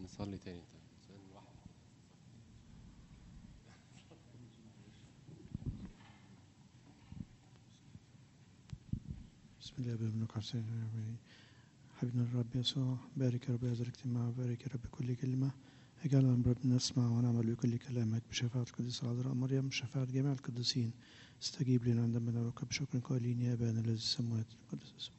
نصلي تاني طيب بسم الله بابنك حسين حبيبنا الرب يسوع بارك يا رب هذا الاجتماع وبارك يا رب كل كلمة اجعلنا من رب نسمع ونعمل بكل كلامك بشفاعة القديسة العذراء مريم بشفاعة جميع القديسين استجيب لنا عندما ندعوك بشكر قائلين يا أبانا الذي في السماوات القدس اسمك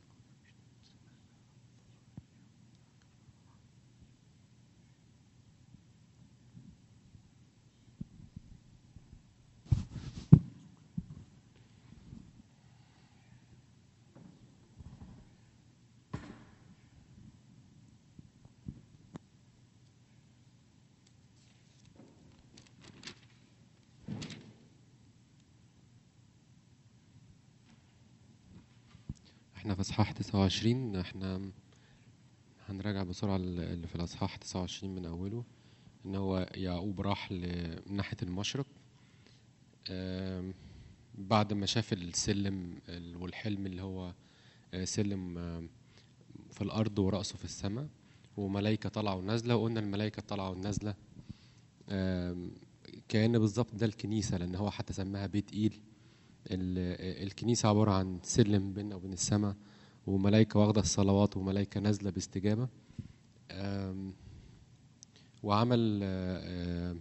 احنا في اصحاح 29 احنا هنراجع بسرعة اللي في الاصحاح 29 من اوله ان هو يعقوب راح ل- من ناحية المشرق آم، بعد ما شاف السلم ال- والحلم اللي هو آه، سلم آم، في الارض ورأسه في السماء وملائكة طالعة ونازلة وقلنا الملائكة طالعة ونازلة آم، كأن بالظبط ده الكنيسة لأن هو حتى سماها بيت إيل ال- الكنيسة عبارة عن سلم بيننا وبين السماء وملائكة واخدة الصلوات وملائكة نازلة باستجابة آم، وعمل آه، آه،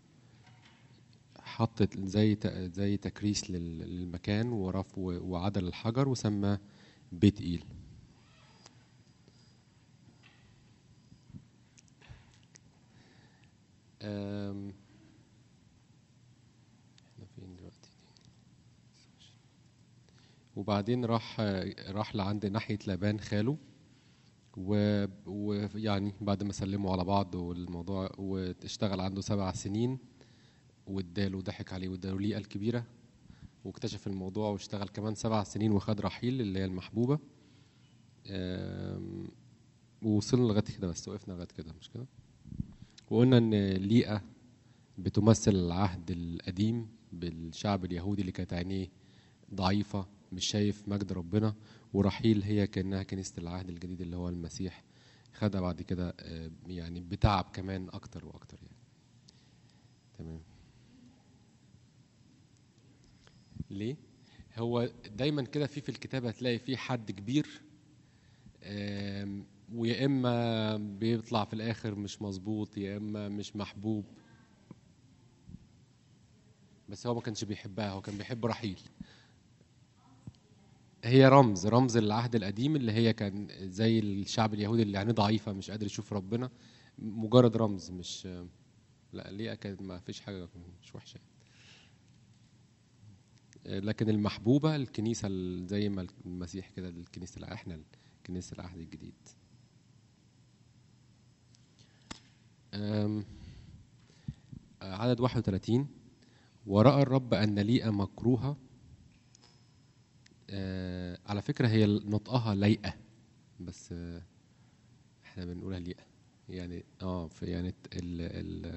حط زي ت- زي تكريس لل- للمكان ورف و- وعدل الحجر وسماه بيت إيل آم، احنا فين دلوقتي وبعدين راح راح لعند ناحية لابان خاله و- ويعني بعد ما سلموا على بعض والموضوع واشتغل عنده سبع سنين واداله ضحك عليه واداله ليئة الكبيرة واكتشف الموضوع واشتغل كمان سبع سنين وخد رحيل اللي هي المحبوبة آم، ووصلنا لغاية كده بس وقفنا لغاية كده مش كده وقلنا ان ليئة بتمثل العهد القديم بالشعب اليهودي اللي كانت عينيه ضعيفة مش شايف مجد ربنا ورحيل هي كأنها كنيسة العهد الجديد اللي هو المسيح خدها بعد كده آه، يعني بتعب كمان أكتر وأكتر يعني تمام ليه؟ هو دايما كده في في الكتاب هتلاقي في حد كبير آم، ويا إما بيطلع في الآخر مش مظبوط يا إما مش محبوب بس هو ما كانش بيحبها هو كان بيحب رحيل هي رمز رمز العهد القديم اللي هي كان زي الشعب اليهودي اللي عينيه ضعيفه مش قادر يشوف ربنا مجرد رمز مش لا ليه كانت ما فيش حاجه مش وحشه لكن المحبوبه الكنيسه ال- زي ما المسيح كده الكنيسه الع- احنا كنيسه العهد الجديد أم، عدد 31 ورأى الرب أن ليئة مكروهة آه على فكرة هي نطقها ليئة بس آه احنا بنقولها ليئة يعني اه في يعني ال ال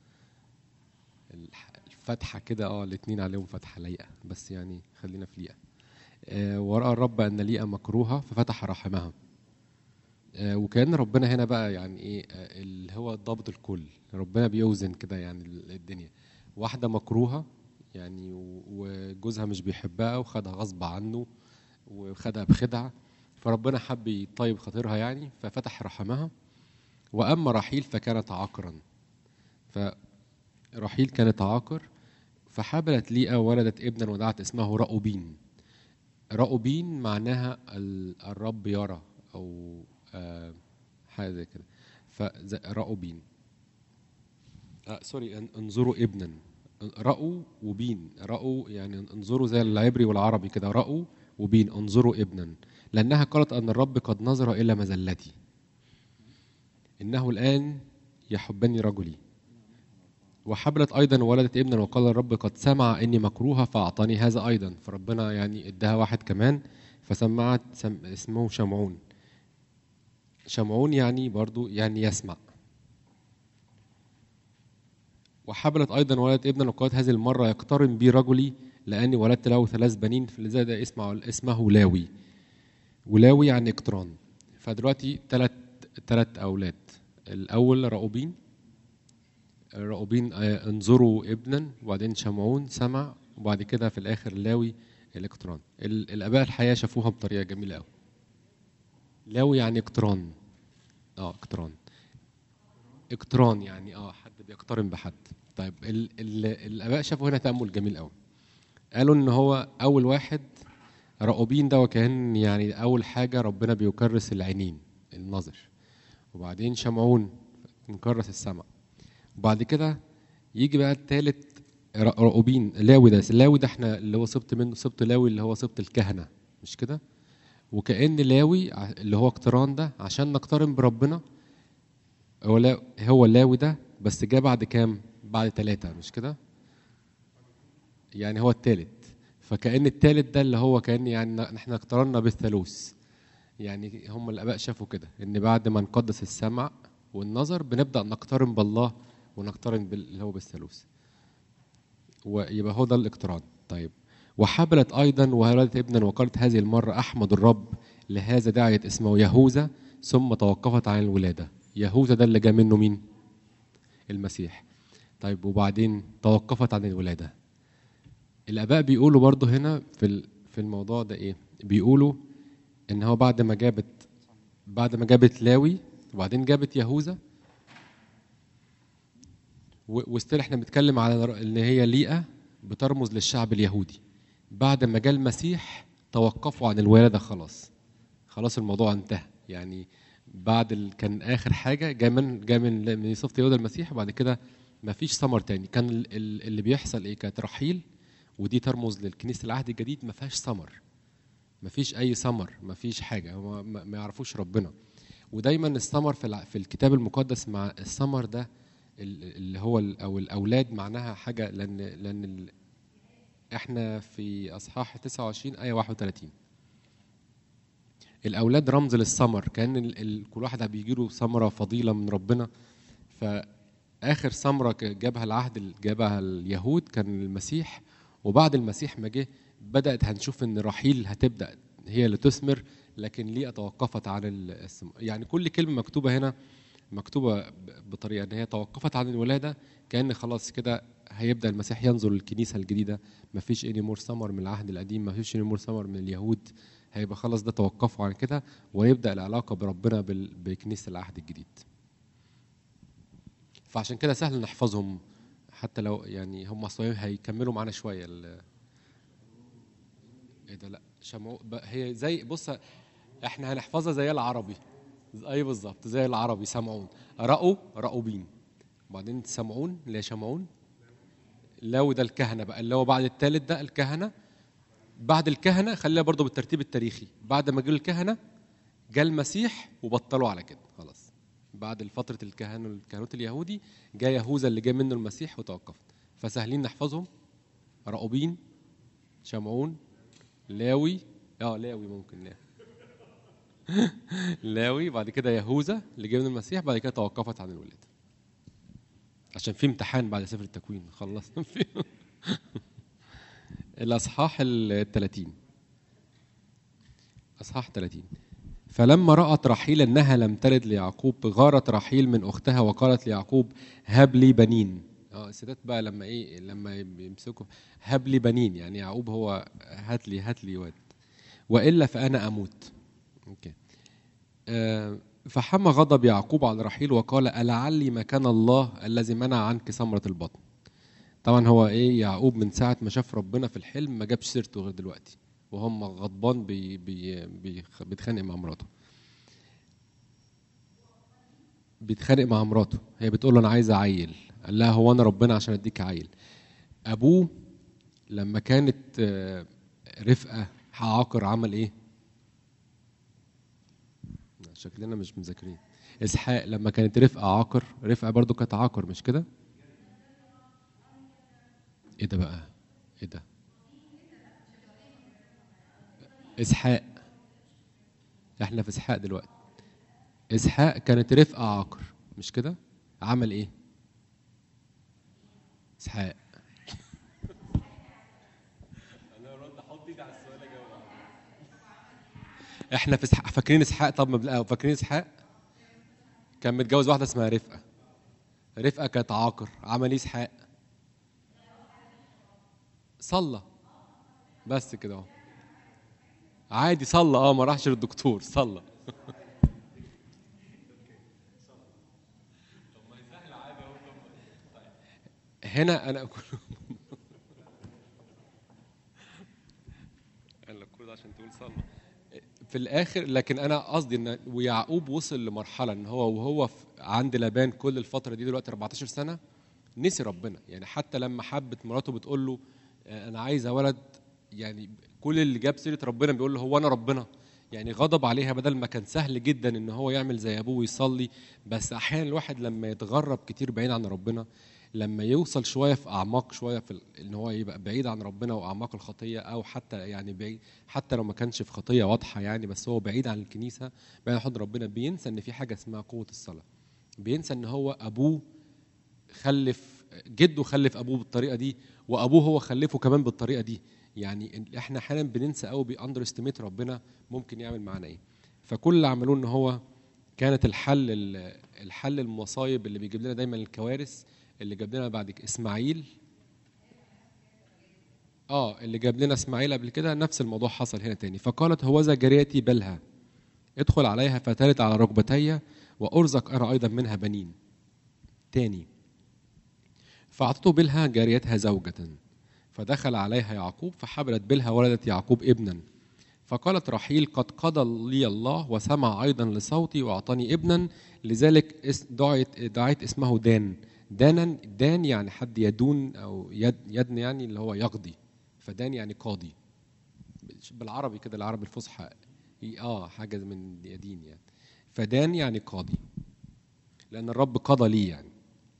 الح- الفتحة كده اه الاتنين عليهم فتحة ليئة بس يعني خلينا في ليئة آه ورأى الرب أن ليئة مكروهة ففتح رحمها آه وكأن ربنا هنا بقى يعني ايه آه اللي هو ضابط الكل ربنا بيوزن كده يعني ال- الدنيا واحدة مكروهة يعني و- وجوزها مش بيحبها وخدها غصب عنه وخدها بخدعة فربنا حب يطيب خاطرها يعني ففتح رحمها وأما رحيل فكانت عاقرا فرحيل كانت عاقر فحبلت ليئة ولدت ابنا ودعت اسمه رأوبين رأوبين معناها ال- الرب يرى أو آه، حاجة زي كده فرأوبين آه سوري ان- انظروا ابنا رأوا وبين رأوا يعني انظروا زي العبري والعربي كده رأوا وبين انظروا ابنا لأنها قالت أن الرب قد نظر إلى مزلتي إنه الآن يحبني رجلي وحبلت أيضا ولدت ابنا وقال الرب قد سمع إني مكروهة فأعطاني هذا أيضا فربنا يعني إداها واحد كمان فسمعت سم اسمه شمعون شمعون يعني برضو يعني يسمع وحبلت ايضا ولدت ابنا وقالت هذه المره يقترن بي رجلي لاني ولدت له ثلاث بنين فلذا ده اسمه اسمه لاوي ولاوي يعني اقتران فدلوقتي ثلاث ثلاث اولاد الاول راؤوبين راؤوبين آه، انظروا ابنا وبعدين شمعون سمع وبعد كده في الاخر لاوي الكتران ال- الاباء الحقيقه شافوها بطريقه جميله قوي لاوي يعني اقتران اه اقتران اقتران يعني اه حد بيقترن بحد طيب ال ال الاباء شافوا هنا تامل جميل قوي قالوا ان هو اول واحد راؤوبين ده وكان يعني اول حاجه ربنا بيكرس العينين النظر وبعدين شمعون نكرس السمع وبعد كده يجي بقى الثالث راؤوبين لاوي ده لاوي ده احنا اللي هو سبط منه سبط لاوي اللي هو سبط الكهنه مش كده وكأن لاوي ع- اللي هو اقتران ده عشان نقترن بربنا هو لا هو لاوي ده بس جه بعد كام؟ بعد ثلاثة مش كده؟ يعني هو الثالث فكأن الثالث ده اللي هو كأن يعني ن- احنا اقترنا بالثالوث يعني هم الآباء شافوا كده إن بعد ما نقدس السمع والنظر بنبدأ نقترن بالله ونقترن بال- اللي هو بالثالوث ويبقى هو ده الاقتران طيب وحبلت أيضا وولدت ابنا وقالت هذه المرة أحمد الرب لهذا دعيت اسمه يهوذا ثم توقفت عن الولادة يهوذا ده اللي جاء منه مين المسيح طيب وبعدين توقفت عن الولادة الآباء بيقولوا برضه هنا في ال- في الموضوع ده إيه بيقولوا إن هو بعد ما جابت بعد ما جابت لاوي وبعدين جابت يهوذا و- وستيل احنا بنتكلم على ر- ان هي ليئه بترمز للشعب اليهودي بعد ما جاء المسيح توقفوا عن الولاده خلاص خلاص الموضوع انتهى يعني بعد ال... كان اخر حاجه جاء من جاء من من صفه يهوذا المسيح وبعد كده ما فيش ثمر تاني كان ال... ال- اللي بيحصل ايه كانت رحيل ودي ترمز للكنيسه العهد الجديد ما فيهاش ثمر ما فيش اي ثمر ما فيش حاجه هم ما ما يعرفوش ربنا ودايما الثمر في الع- في الكتاب المقدس مع الثمر ده ال- اللي هو ال- او الاولاد معناها حاجه لان لان ال- احنا في اصحاح 29 ايه 31 الاولاد رمز للثمر كان ال... ال... كل واحد بيجي له ثمره فضيله من ربنا فاخر ثمره ك- جابها العهد ال- جابها اليهود كان المسيح وبعد المسيح ما جه بدات هنشوف ان رحيل هتبدا هي اللي تثمر لكن ليه توقفت عن ال- الثمر يعني كل كلمه مكتوبه هنا مكتوبه ب- بطريقه ان هي توقفت عن الولاده كان خلاص كده هيبدا المسيح ينظر للكنيسه الجديده مفيش اني مور ثمر من العهد القديم مفيش اني مور ثمر من اليهود هيبقى خلاص ده توقفوا عن كده ويبدا العلاقه بربنا بال- بكنيسه العهد الجديد فعشان كده سهل نحفظهم حتى لو يعني هم اصلا هيكملوا معانا شويه ال- ايه ده لا شمعو ب- هي زي بص احنا هنحفظها زي العربي اي بالظبط زي العربي سمعون رأوا رأوبين وبعدين سمعون اللي هي شمعون لو ده الكهنه بقى اللي هو بعد الثالث ده الكهنه بعد الكهنه خلينا برضو بالترتيب التاريخي بعد ما جه الكهنه جاء المسيح وبطلوا على كده خلاص بعد فترة الكهنة الكهنوت اليهودي جاء يهوذا اللي جاء منه المسيح وتوقفت فسهلين نحفظهم رأوبين شمعون لاوي اه لاوي ممكن لاوي لاوي بعد كده يهوذا اللي جاء من المسيح بعد كده توقفت عن الولادة عشان في امتحان بعد سفر التكوين خلصنا فيه الأصحاح ال 30 أصحاح 30 فلما رأت رحيل أنها لم تلد ليعقوب غارت رحيل من أختها وقالت ليعقوب هب لي بنين اه الستات بقى لما ايه لما بيمسكوا هب لي بنين يعني يعقوب هو هات لي هات لي واد والا فانا اموت اوكي آه فحمى غضب يعقوب على رحيل وقال ألعلي مكان الله الذي منع عنك ثمرة البطن طبعا هو ايه يعقوب من ساعة ما شاف ربنا في الحلم ما جابش سيرته غير دلوقتي وهم غضبان بي بي بي بيتخانق مع مراته بيتخانق مع مراته هي بتقول له انا عايزه عيل قال لها هو انا ربنا عشان اديك عيل ابوه لما كانت آه، رفقه عاقر عمل ايه شكلنا مش مذاكرين اسحاق لما كانت رفقه عاقر رفقه برضو كانت عاقر مش كده ايه ده بقى ايه ده اسحاق احنا في اسحاق دلوقتي اسحاق كانت رفقه عاقر مش كده عمل ايه اسحاق احنا في اسحاق فاكرين اسحاق طب ما بنلاقي- فاكرين اسحاق كان متجوز واحده اسمها رفقه رفقه كانت عاقر عمل ايه اسحاق صلى بس كده اهو عادي صلى اه ما راحش للدكتور صلى هنا انا انا كل ده عشان تقول صلى في الاخر لكن انا قصدي ان ويعقوب وصل لمرحله ان هو وهو في- عند لابان كل الفتره دي دلوقتي 14 سنه نسي ربنا يعني حتى لما حبت مراته بتقول له آه، انا عايزه ولد يعني كل اللي جاب سيره ربنا بيقول له هو انا ربنا يعني غضب عليها بدل ما كان سهل جدا ان هو يعمل زي ابوه ويصلي بس احيانا الواحد لما يتغرب كتير بعيد عن ربنا لما يوصل شويه في اعماق شويه في ال- ان هو يبقى بعيد عن ربنا واعماق الخطيه او حتى يعني بعيد حتى لو ما كانش في خطيه واضحه يعني بس هو بعيد عن الكنيسه بعيد عن حضن ربنا بينسى ان في حاجه اسمها قوه الصلاه بينسى ان هو ابوه خلف جده خلف ابوه بالطريقه دي وابوه هو خلفه كمان بالطريقه دي يعني إن- احنا احيانا بننسى قوي بأندر استيميت ربنا ممكن يعمل معانا ايه فكل اللي عملوه ان هو كانت الحل ال- الحل المصايب اللي بيجيب لنا دايما الكوارث اللي جاب لنا بعد كده اسماعيل اه اللي جاب لنا اسماعيل قبل كده نفس الموضوع حصل هنا تاني فقالت هوذا جاريتي بلها ادخل عليها فتلت على ركبتي وارزق انا ايضا منها بنين تاني فأعطته بلها جاريتها زوجة فدخل عليها يعقوب فحبلت بلها ولدت يعقوب ابنا فقالت رحيل قد قضى لي الله وسمع أيضا لصوتي وأعطاني ابنا لذلك اس- دعيت دعيت اسمه دان دانا دان يعني حد يدون أو يد يدن يعني اللي هو يقضي فدان يعني قاضي بالعربي كده العربي الفصحى اه حاجة من يدين يعني فدان يعني قاضي لأن الرب قضى لي يعني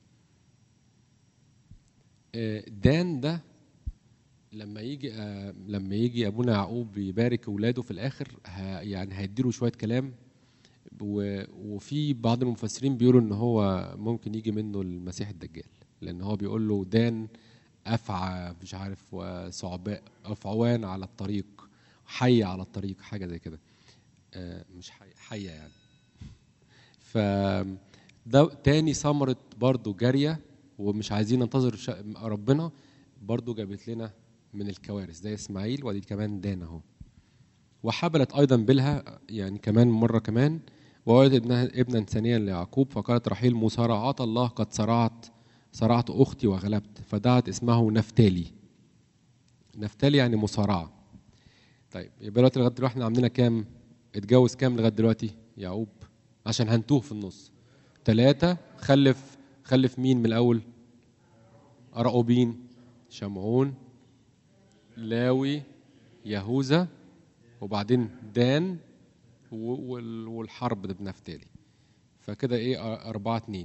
آه، دان ده لما يجي آه، لما يجي ابونا يعقوب يبارك اولاده في الاخر ه- يعني هيديله شويه كلام و- وفي بعض المفسرين بيقولوا ان هو ممكن يجي منه المسيح الدجال لان هو بيقول له دان افعى مش عارف وثعباء افعوان على الطريق حي على الطريق حاجه زي كده آه، مش حي حيه يعني ف ده تاني ثمرة برضو جارية ومش عايزين ننتظر شا- ربنا برضو جابت لنا من الكوارث زي اسماعيل ودي كمان دان اهو وحبلت ايضا بلها يعني كمان مره كمان وولدت ابنها ابنا ثانيا ليعقوب فقالت رحيل مصارعات الله قد صرعت صرعت اختي وغلبت فدعت اسمه نفتالي نفتالي يعني مصارعه طيب يبقى دلوقتي لغايه دلوقتي احنا عندنا كام اتجوز كام لغايه دلوقتي يعقوب عشان هنتوه في النص ثلاثة خلف خلف مين من الأول؟ أراؤوبين شمعون لاوي يهوذا وبعدين دان و- وال- والحرب ده بنفتالي فكده ايه أ- أربعة اتنين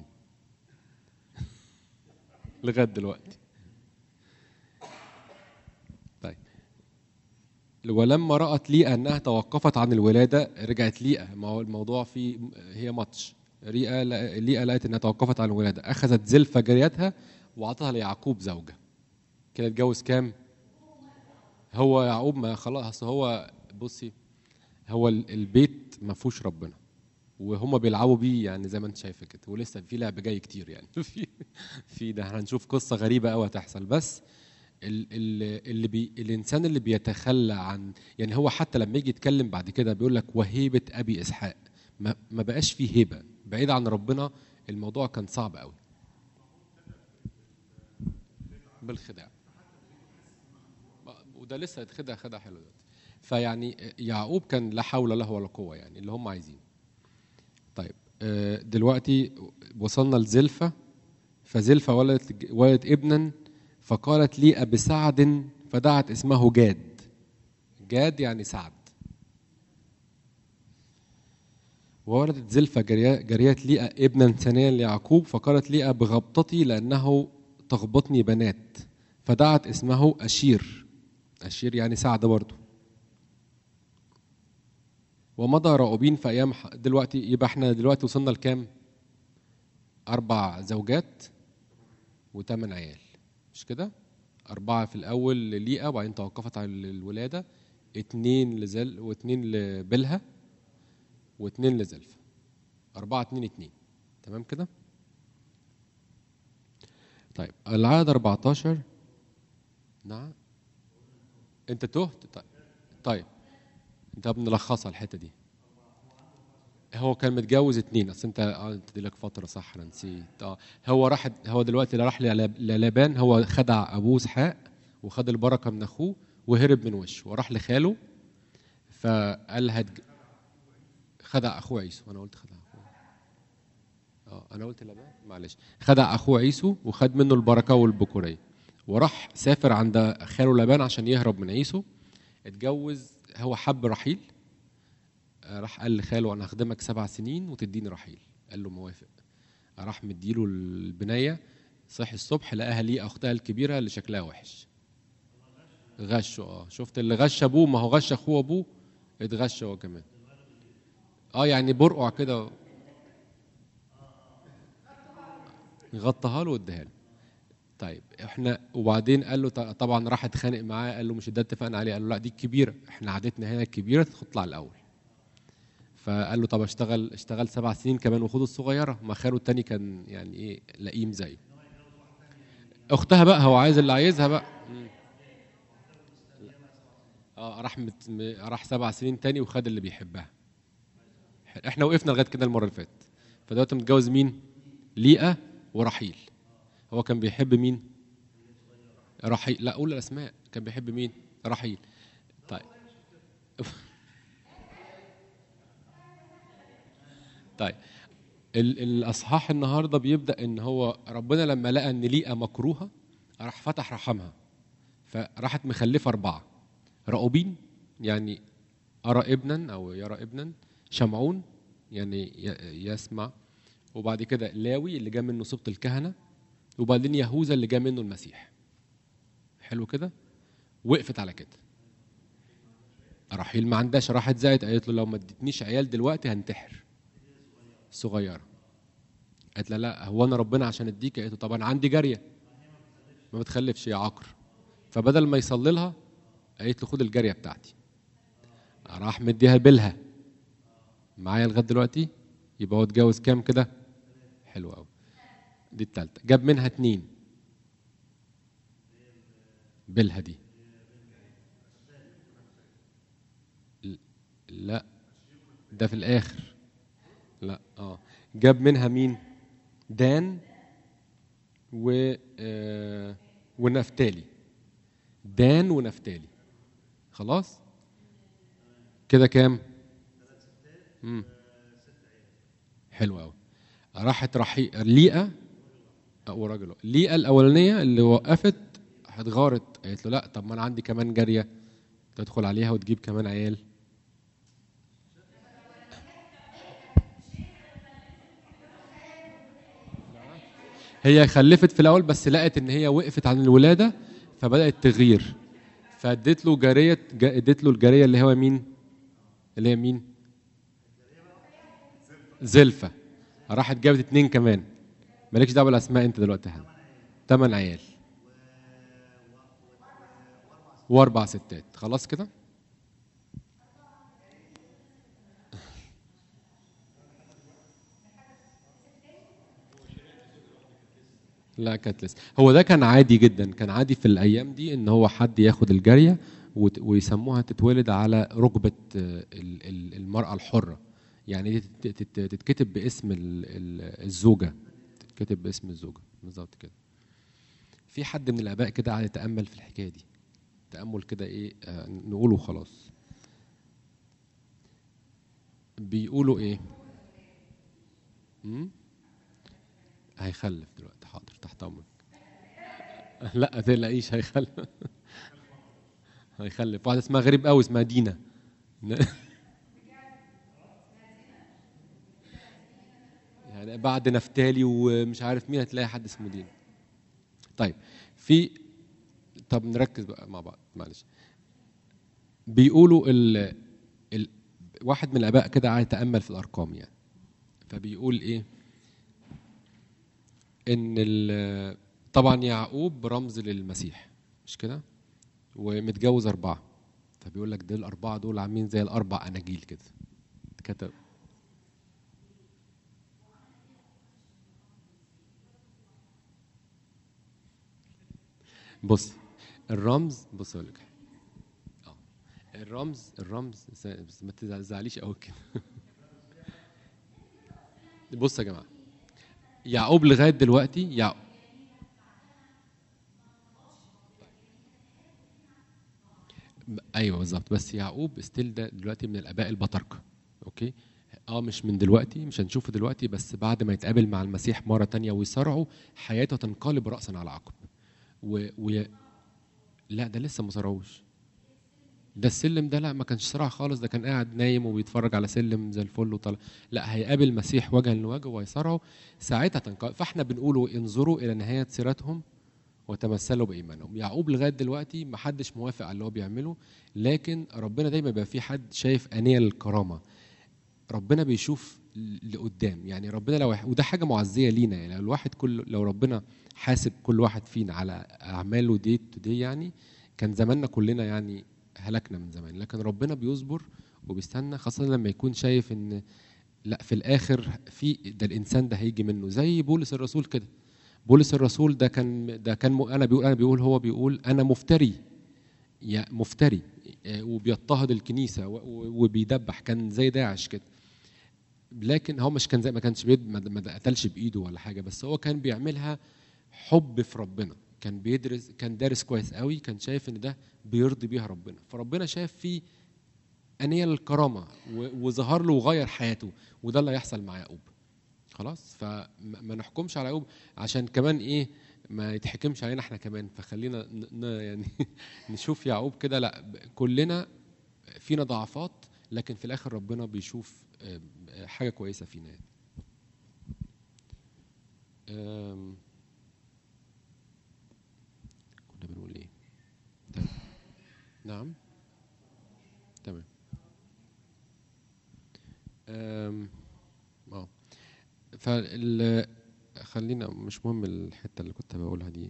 لغاية دلوقتي طيب ولما رأت ليئة أنها توقفت عن الولادة رجعت ليئة ما هو الموضوع فيه هي ماتش ليئة ليئة لقت أنها توقفت عن الولادة أخذت زلفة جاريتها وأعطتها ليعقوب زوجة كده اتجوز كام؟ هو يعقوب ما خلاص أصل هو بصي هو ال- البيت ما فيهوش ربنا وهم بيلعبوا بيه يعني زي ما انت شايفه كده ولسه في لعب جاي كتير يعني في في ده احنا هنشوف قصه غريبه قوي هتحصل بس ال ال اللي بي الانسان اللي بيتخلى عن يعني هو حتى لما يجي يتكلم بعد كده بيقول لك وهيبه ابي اسحاق ما, ما بقاش فيه هيبه بعيد عن ربنا الموضوع كان صعب قوي بالخداع وده لسه هيتخدع خدع حلو دلوقتي فيعني يعقوب كان لا حول له ولا قوه يعني اللي هم عايزينه طيب آه، دلوقتي وصلنا لزلفة فزلفة ولدت ولدت ابنا فقالت لي أبي سعد فدعت اسمه جاد جاد يعني سعد وولدت زلفة جريا- جارية ليئة ابنا ثانيا ليعقوب فقالت ليئة بغبطتي لأنه تغبطني بنات فدعت اسمه أشير أشير يعني سعد برضه ومضى راؤوبين في ايام ح- دلوقتي يبقى احنا دلوقتي وصلنا لكام؟ اربع زوجات وثمان عيال مش كده؟ أربعة في الأول لليئة وبعدين توقفت عن الولادة اتنين لزل واتنين لبلها واتنين لزلفة أربعة اتنين اتنين تمام كده طيب العدد 14 نعم انت تهت طيب طيب انت بنلخصها الحته دي هو كان متجوز اتنين اصل انت اه انت دي لك فتره صح انا نسيت اه هو راح هو دلوقتي راح للاب- للابان هو خدع ابوه اسحاق وخد البركه من اخوه وهرب من وشه وراح لخاله فقال هتج... خدع اخوه عيسو انا قلت خدع اخوه اه انا قلت لابان معلش خدع اخوه عيسو وخد منه البركه والبكوريه وراح سافر عند خاله لابان عشان يهرب من عيسو اتجوز هو حب رحيل آه، راح قال لخاله انا هخدمك سبع سنين وتديني رحيل قال له موافق راح مديله البنايه صحي الصبح لقاها ليه اختها الكبيره اللي شكلها وحش غشه اه شفت اللي غش ابوه ما هو غش اخوه ابوه اتغش هو كمان اه يعني برقع كده غطاها له واداها له طيب احنا وبعدين قال له ط- طبعا راح اتخانق معاه قال له مش ده اتفقنا عليه قال له لا دي الكبيره احنا عادتنا هنا الكبيره تطلع الاول فقال له طب اشتغل اشتغل سبع سنين كمان وخد الصغيره ما خاله التاني كان يعني ايه لئيم زيه اختها بقى هو عايز اللي عايزها بقى مم. اه راح مت... م- راح سبع سنين تاني وخد اللي بيحبها احنا وقفنا لغايه كده المره اللي فاتت فدلوقتي متجوز مين ليئه ورحيل هو كان بيحب مين رحيل لا قول الاسماء كان بيحب مين رحيل طيب طيب ال- الاصحاح النهارده بيبدا ان هو ربنا لما لقى ان ليئه مكروهه راح فتح رحمها فراحت مخلفه اربعه رأوبين يعني أرى ابنا أو يرى ابنا شمعون يعني ي- يسمع وبعد كده لاوي اللي جاء منه سبط الكهنة وبعدين يهوذا اللي جاء منه المسيح حلو كده وقفت على كده رحيل ما عندهاش راحت زائد قالت له لو ما اديتنيش عيال دلوقتي هنتحر صغيرة قالت لا لا هو انا ربنا عشان اديك قالت له طب انا عندي جاريه ما بتخلفش يا عقر فبدل ما يصلي لها قالت له خد الجاريه بتاعتي راح مديها بلها معايا لغايه دلوقتي يبقى هو اتجوز كام كده حلو قوي دي التالتة جاب منها اتنين بلها دي ل- لا ده في الاخر لا اه جاب منها مين دان و آه ونفتالي دان ونفتالي خلاص كده كام مم. حلو قوي راحت رحي ليئه وراجل ليئه الاولانيه اللي وقفت هتغارت قالت له لا طب ما انا عندي كمان جاريه تدخل عليها وتجيب كمان عيال هي خلفت في الاول بس لقت ان هي وقفت عن الولاده فبدات تغير فاديت له جاريه جا- اديت له الجاريه اللي هو مين اللي هي مين زلفة راحت جابت اتنين كمان مالكش دعوه بالاسماء انت دلوقتي حالا تمن عيال واربع ستات خلاص كده لا كانت لسه هو ده كان عادي جدا كان عادي في الايام دي ان هو حد ياخد الجاريه وت- ويسموها تتولد على ركبه آه، ال- ال- المراه الحره يعني دي تت- تت- تتكتب باسم ال- ال- الزوجه تتكتب باسم الزوجه بالظبط كده في حد من الاباء كده قاعد يتامل في الحكايه دي تامل كده ايه آه، نقوله خلاص بيقولوا ايه امم هيخلف دلوقتي حاضر تحت امرك لا تقلقيش هيخلف هيخلف واحده اسمها غريب قوي اسمها دينا يعني بعد نفتالي ومش عارف مين هتلاقي حد اسمه دينا طيب في طب نركز بقى مع بعض معلش بيقولوا ال... ال... واحد من الاباء كده قاعد يتامل في الارقام يعني فبيقول ايه ان ال- طبعا يعقوب رمز للمسيح مش كده ومتجوز اربعه فبيقول لك دول الاربعه دول عاملين زي الاربع اناجيل كده كتب بص الرمز بص اقول لك حاجة. اه الرمز الرمز س- بس ما تزعليش قوي كده بص يا جماعه يعقوب لغايه دلوقتي يعقوب ايوه بالظبط بس يعقوب ستيل ده دلوقتي من الاباء البطاركه اوكي اه مش من دلوقتي مش هنشوفه دلوقتي بس بعد ما يتقابل مع المسيح مره تانية ويصارعه حياته تنقلب راسا على عقب و... و... لا ده لسه ما صارعوش ده السلم ده لا ما كانش صراع خالص ده كان قاعد نايم وبيتفرج على سلم زي الفل وطلع لا هيقابل مسيح وجها لوجه وهيصارعه ساعتها تنقلب فاحنا بنقول انظروا الى نهايه سيرتهم وتمثلوا بايمانهم يعقوب لغايه دلوقتي ما حدش موافق على اللي هو بيعمله لكن ربنا دايما بيبقى في حد شايف انيه للكرامه ربنا بيشوف لقدام يعني ربنا لو وده حاجه معزيه لينا يعني لو الواحد كل لو ربنا حاسب كل واحد فينا على اعماله دي تو دي يعني كان زماننا كلنا يعني هلكنا من زمان لكن ربنا بيصبر وبيستنى خاصه لما يكون شايف ان لا في الاخر في ده الانسان ده هيجي منه زي بولس الرسول كده بولس الرسول ده كان ده كان م- انا بيقول انا بيقول هو بيقول انا مفتري يا مفتري آه، وبيضطهد الكنيسه و- و- وبيدبح كان زي داعش كده لكن هو مش كان زي ما كانش بيد ما ما قتلش بايده ولا حاجه بس هو كان بيعملها حب في ربنا كان بيدرس كان دارس كويس قوي كان شايف ان ده بيرضي بيها ربنا فربنا شايف فيه انيه للكرامه و- وظهر له وغير حياته وده اللي هيحصل مع يعقوب خلاص فما ما نحكمش على يعقوب عشان كمان ايه ما يتحكمش علينا احنا كمان فخلينا ن- ن- يعني نشوف يعقوب كده لا ب- كلنا فينا ضعفات لكن في الاخر ربنا بيشوف آه، آه، حاجه كويسه فينا يعني. آم، كنا بنقول ايه تمام نعم تمام آم، اه فال خلينا مش مهم الحته اللي كنت بقولها دي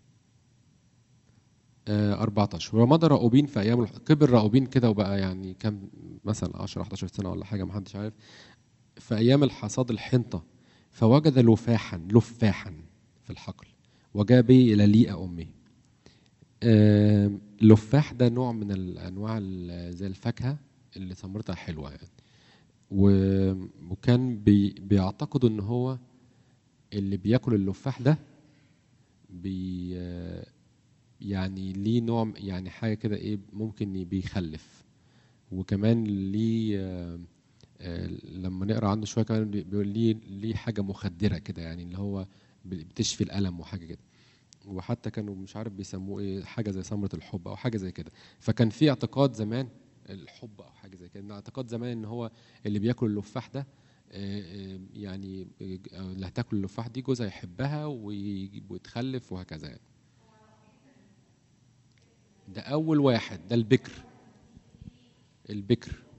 آه 14 ومضى راؤوبين في ايام الح- كبر راؤوبين كده وبقى يعني كام مثلا 10 11 سنه ولا حاجه ما حدش عارف في ايام الحصاد الحنطه فوجد لفاحا لفاحا في الحقل وجاء به الى ليئه امه آم، اللفاح ده نوع من الانواع ال- زي الفاكهه اللي ثمرتها حلوه يعني و- وكان بي بيعتقدوا ان هو اللي بياكل اللفاح ده بي يعني ليه نوع يعني حاجه كده ايه ممكن بيخلف وكمان ليه آه، آه، لما نقرا عنه شويه كمان بي- بيقول ليه ليه حاجه مخدره كده يعني اللي هو بتشفي الالم وحاجه كده وحتى كانوا مش عارف بيسموه ايه حاجه زي سمره الحب او حاجه زي كده فكان في اعتقاد زمان الحب او حاجه زي كده إن اعتقاد زمان ان هو اللي بياكل اللفاح ده آه، آه، يعني آه، اللي هتاكل اللفاح دي جوزها يحبها ويجي- وتخلف وهكذا يعني ده اول واحد ده البكر البكر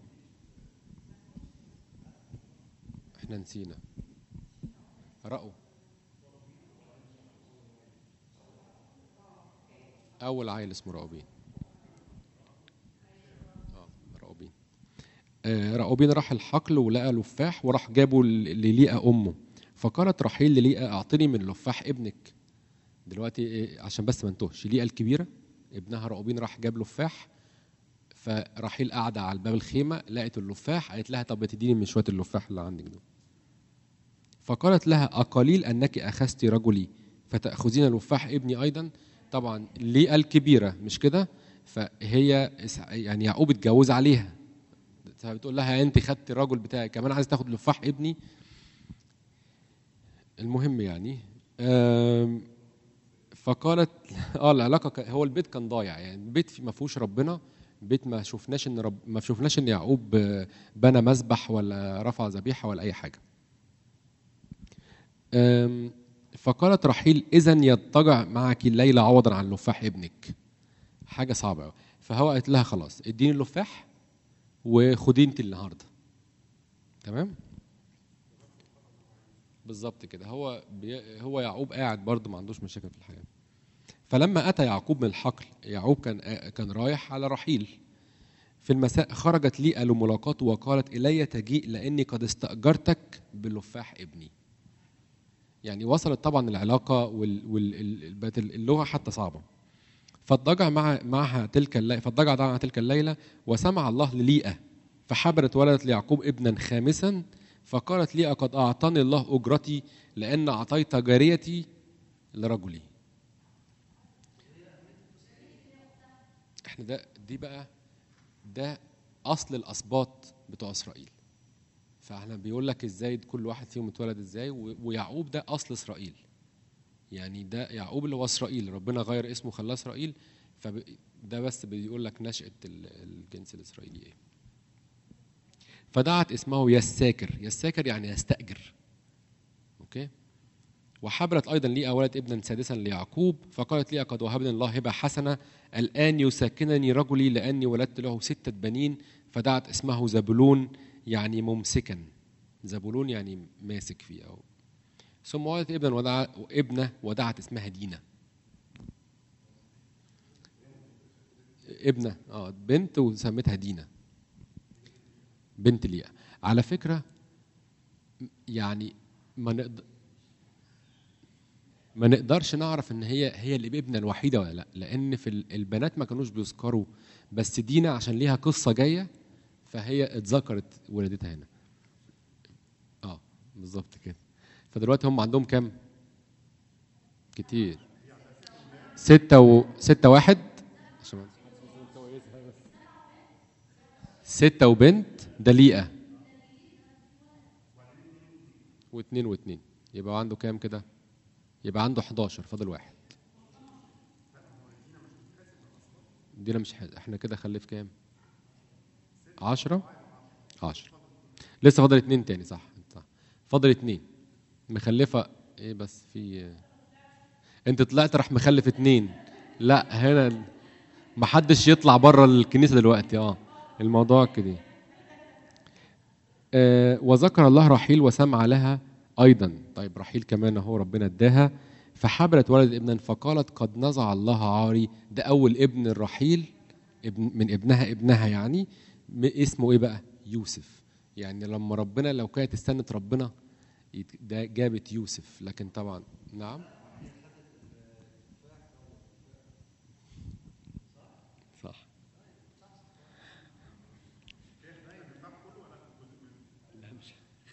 احنا نسينا رأوا اول عيل اسمه رأوبين اه رأوبين آه، رأوبين راح الحقل ولقى لفاح وراح جابه ل- لليئة أمه فقالت رحيل لليئة أعطني من لفاح ابنك دلوقتي إيه، عشان بس ما انتهش ليئة الكبيرة ابنها رأوبين راح جاب لفاح فرحيل قاعدة على باب الخيمة لقت اللفاح قالت لها طب تديني من شوية اللفاح اللي عندك دول فقالت لها أقليل أنك أخذت رجلي فتأخذين لفاح ابني أيضا طبعا ليئة الكبيرة مش كده فهي اس- يعني يعقوب اتجوز عليها فبتقول لها انت خدت الرجل بتاعي كمان عايز تاخد لفاح ابني المهم يعني آم، فقالت اه العلاقه ك- هو البيت كان ضايع يعني البيت في- ما فيهوش ربنا بيت ما شفناش ان رب ما شفناش ان يعقوب آه، بنى مذبح ولا رفع ذبيحه ولا اي حاجه آم، فقالت رحيل اذا يضطجع معك الليله عوضا عن لفاح ابنك حاجه صعبه قوي فهو قالت لها خلاص اديني اللفاح وخدي انت النهارده تمام بالظبط كده هو بي هو يعقوب قاعد برضه ما عندوش مشاكل في الحياه فلما اتى يعقوب من الحقل يعقوب كان كان رايح على رحيل في المساء خرجت ليئة لملاقاته وقالت إلي تجيء لأني قد استأجرتك بلفاح ابني يعني وصلت طبعا العلاقة وال- وال- ال- بقت اللغة حتى صعبة فاضطجع مع معها تلك الليلة فاضطجع معها تلك الليلة وسمع الله لليئة فحبلت ولدت ليعقوب ابنا خامسا فقالت ليئة قد أعطاني الله أجرتي لأن أعطيت جاريتي لرجلي احنا ده دي بقى ده أصل الأسباط بتوع إسرائيل فاحنا بيقول لك ازاي كل واحد فيهم اتولد ازاي و- ويعقوب ده اصل اسرائيل يعني ده يعقوب اللي هو اسرائيل ربنا غير اسمه خلاه اسرائيل فده بس بيقول لك نشأة ال- الجنس الاسرائيلي ايه فدعت اسمه يساكر يساكر يعني يستأجر اوكي وحبلت ايضا لي ولد ابنا سادسا ليعقوب فقالت لي قد وهبني الله هبه حسنه الان يساكنني رجلي لاني ولدت له سته بنين فدعت اسمه زبلون يعني ممسكا زبولون يعني ماسك فيه او ثم ولدت ابنا ودع ابنه ودعت اسمها دينا ابنه اه بنت وسميتها دينا بنت ليا على فكره يعني ما نقدر ما نقدرش نعرف ان هي هي الابنه الوحيده ولا لا لان في ال- البنات ما كانوش بيذكروا بس دينا عشان ليها قصه جايه فهي اتذكرت ولادتها هنا اه بالظبط كده فدلوقتي هم عندهم كام كتير ستة و ستة واحد عشان ما- ستة وبنت دليئة واثنين واثنين يبقى عنده كام كده يبقى عنده 11 فاضل واحد دينا مش حاجة. احنا كده خلف كام عشرة عشرة لسه فاضل اتنين تاني صح صح فاضل اتنين مخلفة ايه بس في انت طلعت راح مخلف اتنين لا هنا محدش يطلع بره الكنيسة دلوقتي اه الموضوع كده آه وذكر الله رحيل وسمع لها ايضا طيب رحيل كمان اهو ربنا اداها فحبلت ولد ابنا فقالت قد نزع الله عاري ده اول ابن الرحيل ابن من ابنها ابنها يعني م- اسمه ايه بقى يوسف يعني لما ربنا لو كانت استنت ربنا يت- ده جابت يوسف لكن طبعا نعم صح لا مش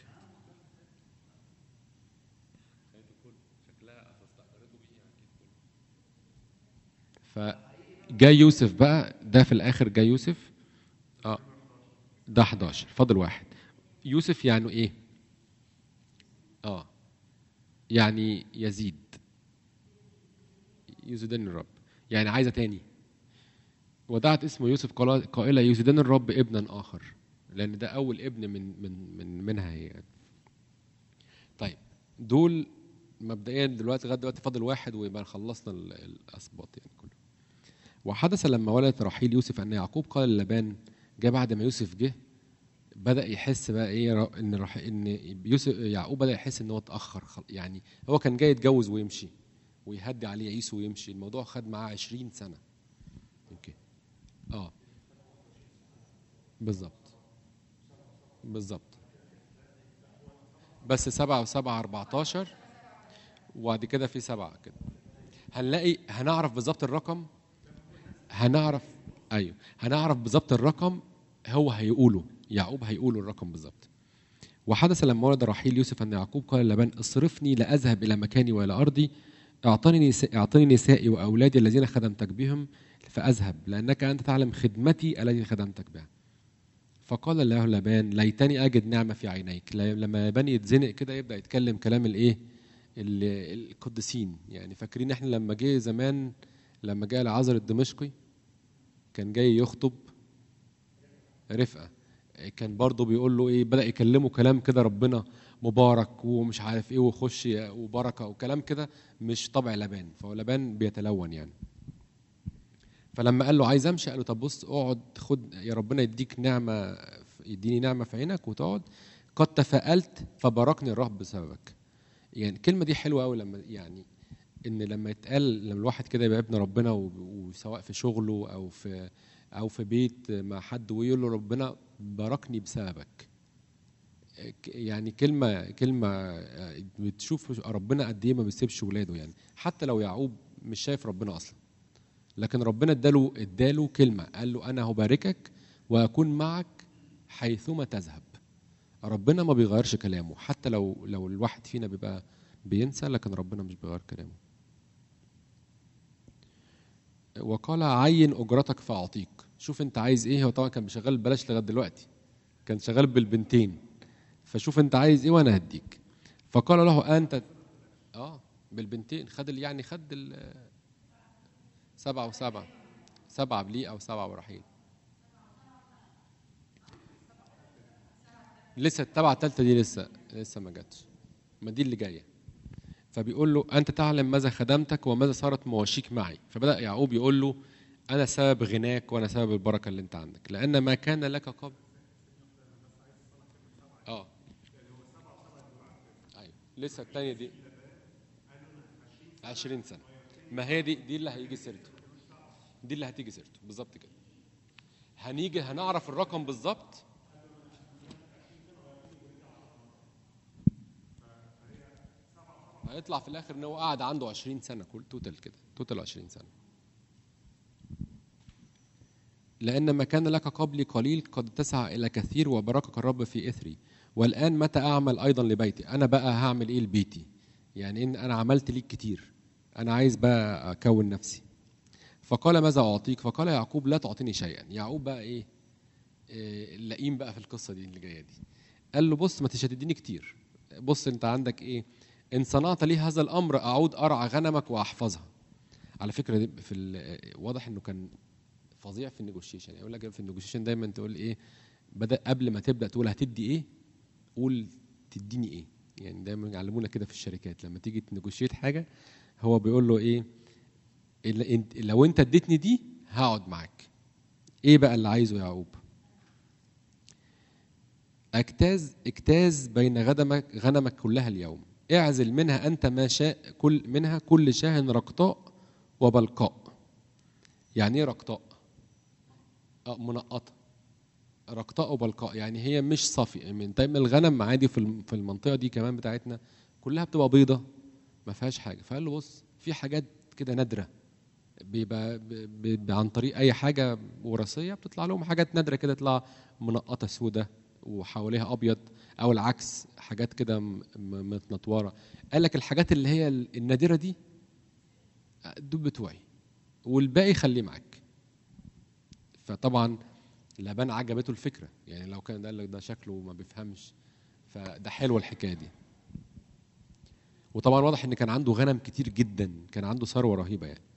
فجاء يوسف بقى ده في الاخر جاء يوسف اه ده 11 فاضل واحد يوسف يعني ايه اه يعني يزيد يزيدن الرب يعني عايزه تاني ودعت اسمه يوسف قال- قائله يزيدن الرب ابنا اخر لان ده اول ابن من من من منها هي يعني. طيب دول مبدئيا دلوقتي لغايه دلوقتي فاضل واحد ويبقى خلصنا ال- الاسباط يعني كله وحدث لما ولدت رحيل يوسف ان يعقوب قال للبان جاء بعد ما يوسف جه بدا يحس بقى ايه ر- ان رح ان يوسف يعقوب بدا يحس ان هو اتاخر خل- يعني هو كان جاي يتجوز ويمشي ويهدي عليه عيسو ويمشي الموضوع خد معاه 20 سنه اوكي اه بالظبط بالظبط بس سبعة وسبعة 14 وبعد كده في سبعة كده هنلاقي هنعرف بالظبط الرقم هنعرف ايوه هنعرف بالظبط الرقم هو هيقوله يعقوب هيقوله الرقم بالظبط وحدث لما ولد رحيل يوسف ان يعقوب قال لبان اصرفني لاذهب الى مكاني والى ارضي اعطني نساء اعطني نسائي واولادي الذين خدمتك بهم فاذهب لانك انت تعلم خدمتي التي خدمتك بها فقال له لبان ليتني اجد نعمه في عينيك ل- لما لبان يتزنق كده يبدا يتكلم كلام الايه ال- القديسين يعني فاكرين احنا لما جه زمان لما جاء العذر الدمشقي كان جاي يخطب رفقه كان برضه بيقول له ايه بدا يكلمه كلام كده ربنا مبارك ومش عارف ايه وخش وبركه وكلام كده مش طبع لبان فهو لبان بيتلون يعني فلما قال له عايز امشي قال له طب بص اقعد خد يا ربنا يديك نعمه يديني نعمه في عينك وتقعد قد تفائلت فباركني الرب بسببك يعني الكلمه دي حلوه قوي لما يعني ان لما يتقال لما الواحد كده يبقى ابن ربنا و- وسواء في شغله او في او في بيت مع حد ويقول له ربنا باركني بسببك ك- يعني كلمه كلمه آه، بتشوف ربنا قد ايه ما بيسيبش ولاده يعني حتى لو يعقوب مش شايف ربنا اصلا لكن ربنا اداله اداله كلمه قال له انا هباركك واكون معك حيثما تذهب ربنا ما بيغيرش كلامه حتى لو لو الواحد فينا بيبقى بينسى لكن ربنا مش بيغير كلامه وقال عين اجرتك فاعطيك شوف انت عايز ايه هو طبعا كان شغال ببلاش لغايه دلوقتي كان شغال بالبنتين فشوف انت عايز ايه وانا هديك فقال له انت اه بالبنتين خد ال- يعني خد ال- سبعة وسبعة سبعة بليئة وسبعة ورحيل لسه التبعة التالتة دي لسه لسه ما جاتش ما دي اللي جاية فبيقول له أنت تعلم ماذا خدمتك وماذا صارت مواشيك معي فبدأ يعقوب يقول له أنا سبب غناك وأنا سبب البركة اللي أنت عندك لأن ما كان لك قبل اه ايوه لسه الثانيه دي 20 سنه ما هي دي دي اللي هيجي سيرته دي اللي هتيجي سيرته بالظبط كده هنيجي هنعرف الرقم بالظبط هيطلع في الاخر ان هو قاعد عنده 20 سنه كل توتال كده توتال 20 سنه لأن ما كان لك قبلي قليل قد تسعى إلى كثير وباركك الرب في إثري والآن متى أعمل أيضا لبيتي أنا بقى هعمل إيه لبيتي يعني إن أنا عملت ليك كتير أنا عايز بقى أكون نفسي فقال ماذا أعطيك فقال يعقوب لا تعطيني شيئا يعقوب بقى إيه, إيه اللئيم بقى في القصة دي اللي جاية دي قال له بص ما تشتدني كتير بص أنت عندك إيه إن صنعت لي هذا الأمر أعود أرعى غنمك وأحفظها على فكرة دي في ال- واضح إنه كان فظيع في النيجوشيشن يعني يقول لك في النيجوشيشن دايما تقول ايه بدا قبل ما تبدا تقول هتدي ايه قول تديني ايه يعني دايما يعلمونا كده في الشركات لما تيجي تنيجوشيت حاجه هو بيقول له ايه إلا انت لو انت اديتني دي هقعد معاك ايه بقى اللي عايزه يعقوب اجتاز اجتاز بين غنمك غنمك كلها اليوم اعزل منها انت ما شاء كل منها كل شاه رقطاء وبلقاء يعني ايه رقطاء اه منقطه رقطاء وبلقاء يعني هي مش صافي من دايما الغنم عادي في الم- في المنطقه دي كمان بتاعتنا كلها بتبقى بيضه ما فيهاش حاجه فقال له بص في حاجات كده نادره بيبقى ب- ب- ب- عن طريق اي حاجه وراثيه بتطلع لهم حاجات نادره كده تطلع منقطه سودة وحواليها ابيض او العكس حاجات كده م- م- متنطوره قال لك الحاجات اللي هي ال- النادره دي دول بتوعي والباقي خليه معاك فطبعا لبان عجبته الفكره يعني لو كان قال لك ده شكله ما بيفهمش فده حلوه الحكايه دي وطبعا واضح ان كان عنده غنم كتير جدا كان عنده ثروه رهيبه يعني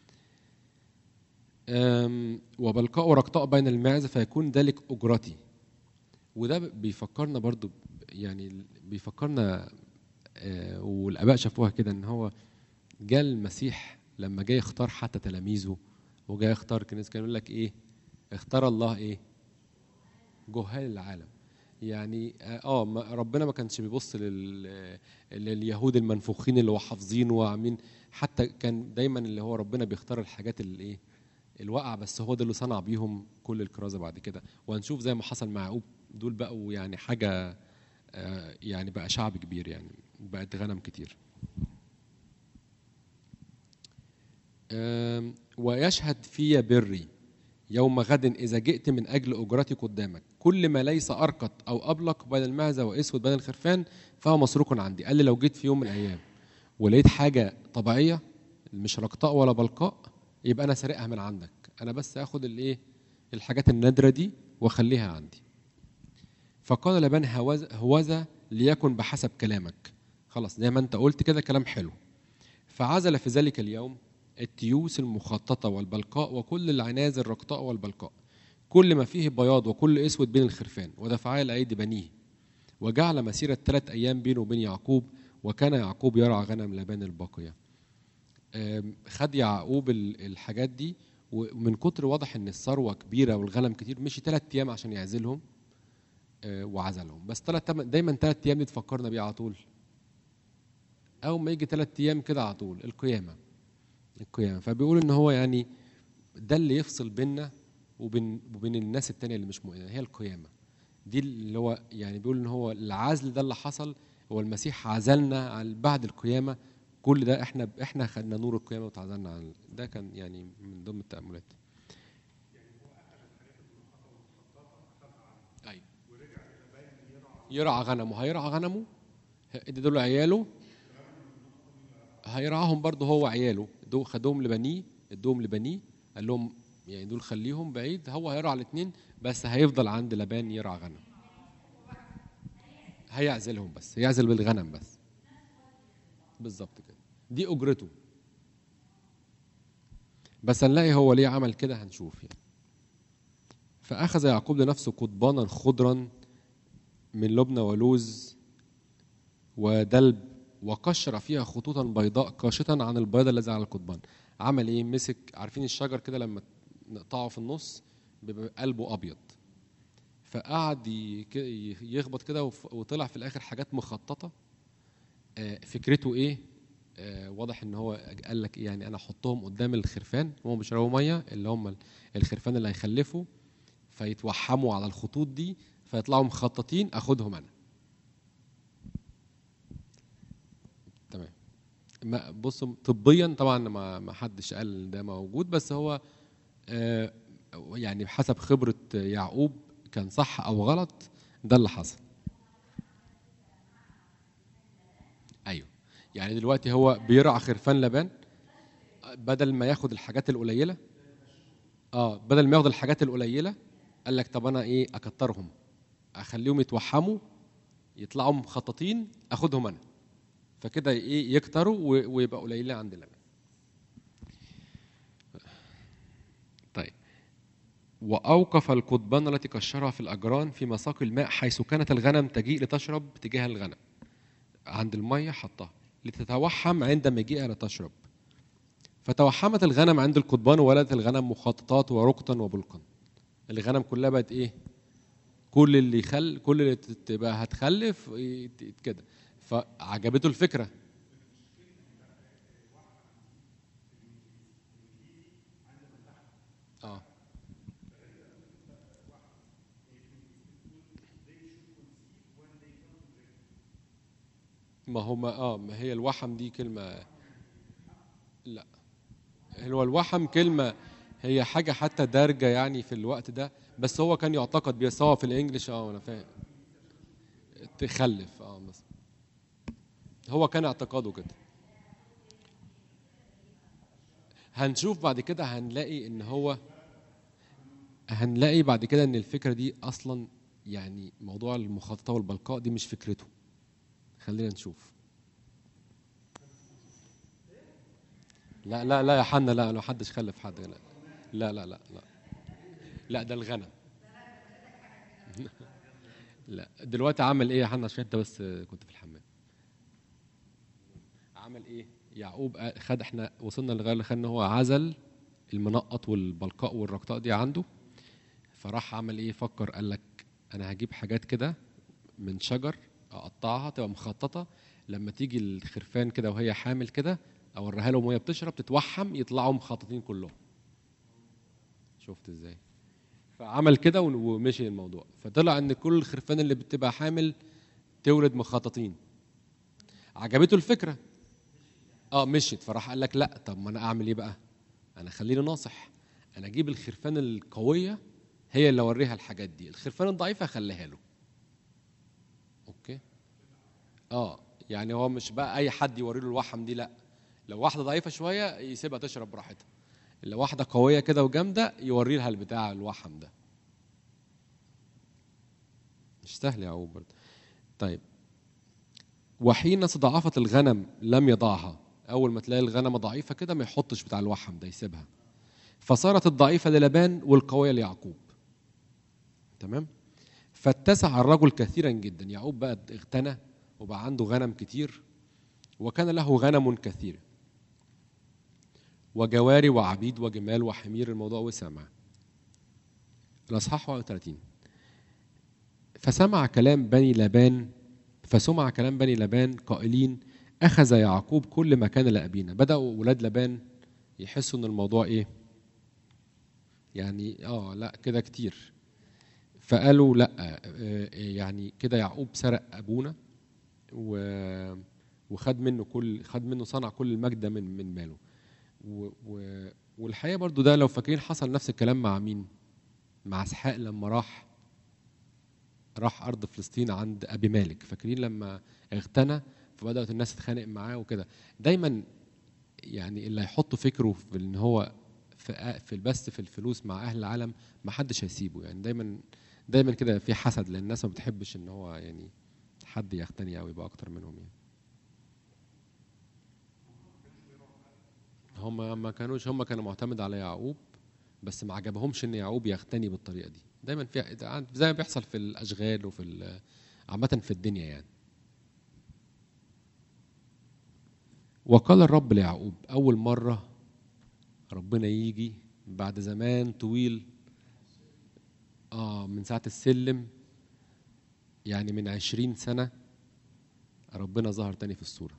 أم، وبلقاء ورقطاء بين المعزة فيكون ذلك أجرتي وده بيفكرنا برضو ب- يعني بيفكرنا آه، والآباء شافوها كده إن هو جاء المسيح لما جاي يختار حتى تلاميذه وجاي يختار كنيسة كان يقول لك إيه اختار الله إيه جهال العالم يعني اه آه، ما- ربنا ما كانش بيبص لل لليهود المنفوخين اللي هو حافظين وعاملين حتى كان دايما اللي هو ربنا بيختار الحاجات اللي ايه الواقع بس هو ده اللي صنع بيهم كل الكرازه بعد كده وهنشوف زي ما حصل مع يعقوب دول بقوا يعني حاجه آه، يعني بقى شعب كبير يعني بقت غنم كتير آم، ويشهد في بري يوم غد إذا جئت من أجل أجرتي قدامك كل ما ليس أرقط أو أبلق بين المعزة وأسود بين الخرفان فهو مسروق عندي قال لي لو جيت في يوم من الأيام ولقيت حاجة طبيعية مش رقطاء ولا بلقاء يبقى أنا سارقها من عندك أنا بس آخد الإيه الحاجات النادرة دي وأخليها عندي فقال لبان هوذا هوذا ليكن بحسب كلامك خلاص زي ما أنت قلت كده كلام حلو فعزل في ذلك اليوم التيوس المخططة والبلقاء وكل العناز الرقطاء والبلقاء كل ما فيه بياض وكل اسود بين الخرفان ودفعها الى ايدي بنيه وجعل مسيرة ثلاث ايام بينه وبين يعقوب وكان يعقوب يرعى غنم لبان الباقية آم، خد يعقوب ال- الحاجات دي ومن كتر واضح ان الثروة كبيرة والغنم كتير مشي ثلاث ايام عشان يعزلهم آه، وعزلهم بس ثلاث دايما ثلاث ايام دي تفكرنا بيه على طول اول ما يجي ثلاث ايام كده على طول القيامه القيامه فبيقول ان هو يعني ده اللي يفصل بيننا وبين وبين الناس التانية اللي مش مؤمنه هي القيامه دي اللي هو يعني بيقول ان هو العزل ده اللي حصل هو المسيح عزلنا على بعد القيامه كل ده احنا احنا خدنا نور القيامه وتعزلنا عن ده كان يعني من ضمن التاملات ايوه يرعى غنمه هيرعى غنمه ادي دول عياله هيرعاهم برضه هو عياله دول خدوهم لبنيه ادوهم لبنيه قال لهم يعني دول خليهم بعيد هو هيرعى الاثنين بس هيفضل عند لبان يرعى غنم هيعزلهم بس هيعزل بالغنم بس بالظبط كده دي اجرته بس هنلاقي هو ليه عمل كده هنشوف يعني فاخذ يعقوب لنفسه قضبانا خضرا من لبنى ولوز ودلب وقشر فيها خطوطا بيضاء كاشطا عن البيض الذي على القضبان عمل ايه مسك عارفين الشجر كده لما نقطعه في النص بيبقى قلبه ابيض فقعد ي- ك- يخبط كده وف- وطلع في الاخر حاجات مخططه آه، فكرته ايه آه، واضح ان هو قال لك إيه؟ يعني انا احطهم قدام الخرفان هم بيشربوا ميه اللي هم الخرفان اللي هيخلفوا فيتوحموا على الخطوط دي فيطلعوا مخططين اخدهم انا تمام ما بصوا طبيا طبعا ما ما حدش قال إن ده موجود بس هو آه، يعني بحسب خبره يعقوب كان صح او غلط ده اللي حصل ايوه يعني دلوقتي هو بيرعى خرفان لبان بدل ما ياخد الحاجات القليله اه بدل ما ياخد الحاجات القليله قال لك طب انا ايه اكترهم اخليهم يتوحموا يطلعوا مخططين اخدهم انا فكده ايه يكتروا و- ويبقى قليلين عند اللبن طيب واوقف القضبان التي كشرها في الاجران في مساق الماء حيث كانت الغنم تجيء لتشرب تجاه الغنم عند الميه حطها لتتوحم عند مجيئها لتشرب فتوحمت الغنم عند القضبان وولدت الغنم مخططات ورقطا وبلقا الغنم كلها بقت ايه كل اللي يخل كل اللي تبقى هتخلف يت- كده فعجبته الفكره اه ما هو ما اه ما هي الوحم دي كلمه لا هو الوحم كلمه هي حاجه حتى دارجه يعني في الوقت ده بس هو كان يعتقد بيها سواء في الانجليش اه انا فاهم تخلف اه بس هو كان اعتقاده كده هنشوف بعد كده هنلاقي ان هو هنلاقي بعد كده ان الفكره دي اصلا يعني موضوع المخططه والبلقاء دي مش فكرته خلينا نشوف لا لا لا يا حنا لا ما حدش خلف حد لا لا لا لا لا لا ده الغنم لا دلوقتي عمل ايه يا حنا عشان انت بس كنت في الحمام عمل ايه يعقوب قال- خد احنا وصلنا لغايه اللي خد ان هو عزل المنقط والبلقاء والرقطاء دي عنده فراح عمل ايه فكر قال لك انا هجيب حاجات كده من شجر اقطعها تبقى مخططه لما تيجي الخرفان كده وهي حامل كده اوريها لهم وهي بتشرب تتوحم يطلعوا مخططين كلهم شفت ازاي فعمل كده و- ومشي الموضوع فطلع ان كل الخرفان اللي بتبقى حامل تولد مخططين عجبته الفكره اه مشيت فراح قال لك لا طب ما انا اعمل ايه بقى انا خليني ناصح انا اجيب الخرفان القويه هي اللي اوريها الحاجات دي الخرفان الضعيفه اخليها له اوكي اه يعني هو مش بقى اي حد يوري له الوحم دي لا لو واحده ضعيفه شويه يسيبها تشرب براحتها لو واحده قويه كده وجامده يوري لها البتاع الوحم ده مش سهل يا عقوب برضه طيب وحين تضاعفت الغنم لم يضعها اول ما تلاقي الغنمه ضعيفه كده ما يحطش بتاع الوحم ده يسيبها فصارت الضعيفه للبان والقويه ليعقوب تمام فاتسع الرجل كثيرا جدا يعقوب بقى اغتنى وبقى عنده غنم كتير وكان له غنم كثير وجواري وعبيد وجمال وحمير الموضوع وسع معه الاصحاح 31 فسمع كلام بني لبان فسمع كلام بني لبان قائلين اخذ يعقوب كل ما كان لابينا بداوا ولاد لبان يحسوا ان الموضوع ايه يعني اه لا كده كتير فقالوا لا آه، آه، يعني كده يعقوب سرق ابونا و وخد منه كل خد منه صنع كل المجد ده من من ماله و و والحقيقه برضو ده لو فاكرين حصل نفس الكلام مع مين مع اسحاق لما راح راح ارض فلسطين عند ابي مالك فاكرين لما اغتنى فبدات الناس تتخانق معاه وكده دايما يعني اللي هيحط فكره في ان هو في في بس في الفلوس مع اهل العالم ما حدش هيسيبه يعني دايما دايما كده في حسد لان الناس ما بتحبش ان هو يعني حد يغتني او يبقى اكتر منهم يعني هم ما كانوش هم كانوا معتمد على يعقوب بس ما عجبهمش ان يعقوب يغتني بالطريقه دي دايما في زي ما بيحصل في الاشغال وفي ال- عامه في الدنيا يعني وقال الرب ليعقوب اول مره ربنا يجي بعد زمان طويل اه من ساعه السلم يعني من عشرين سنه ربنا ظهر تاني في الصوره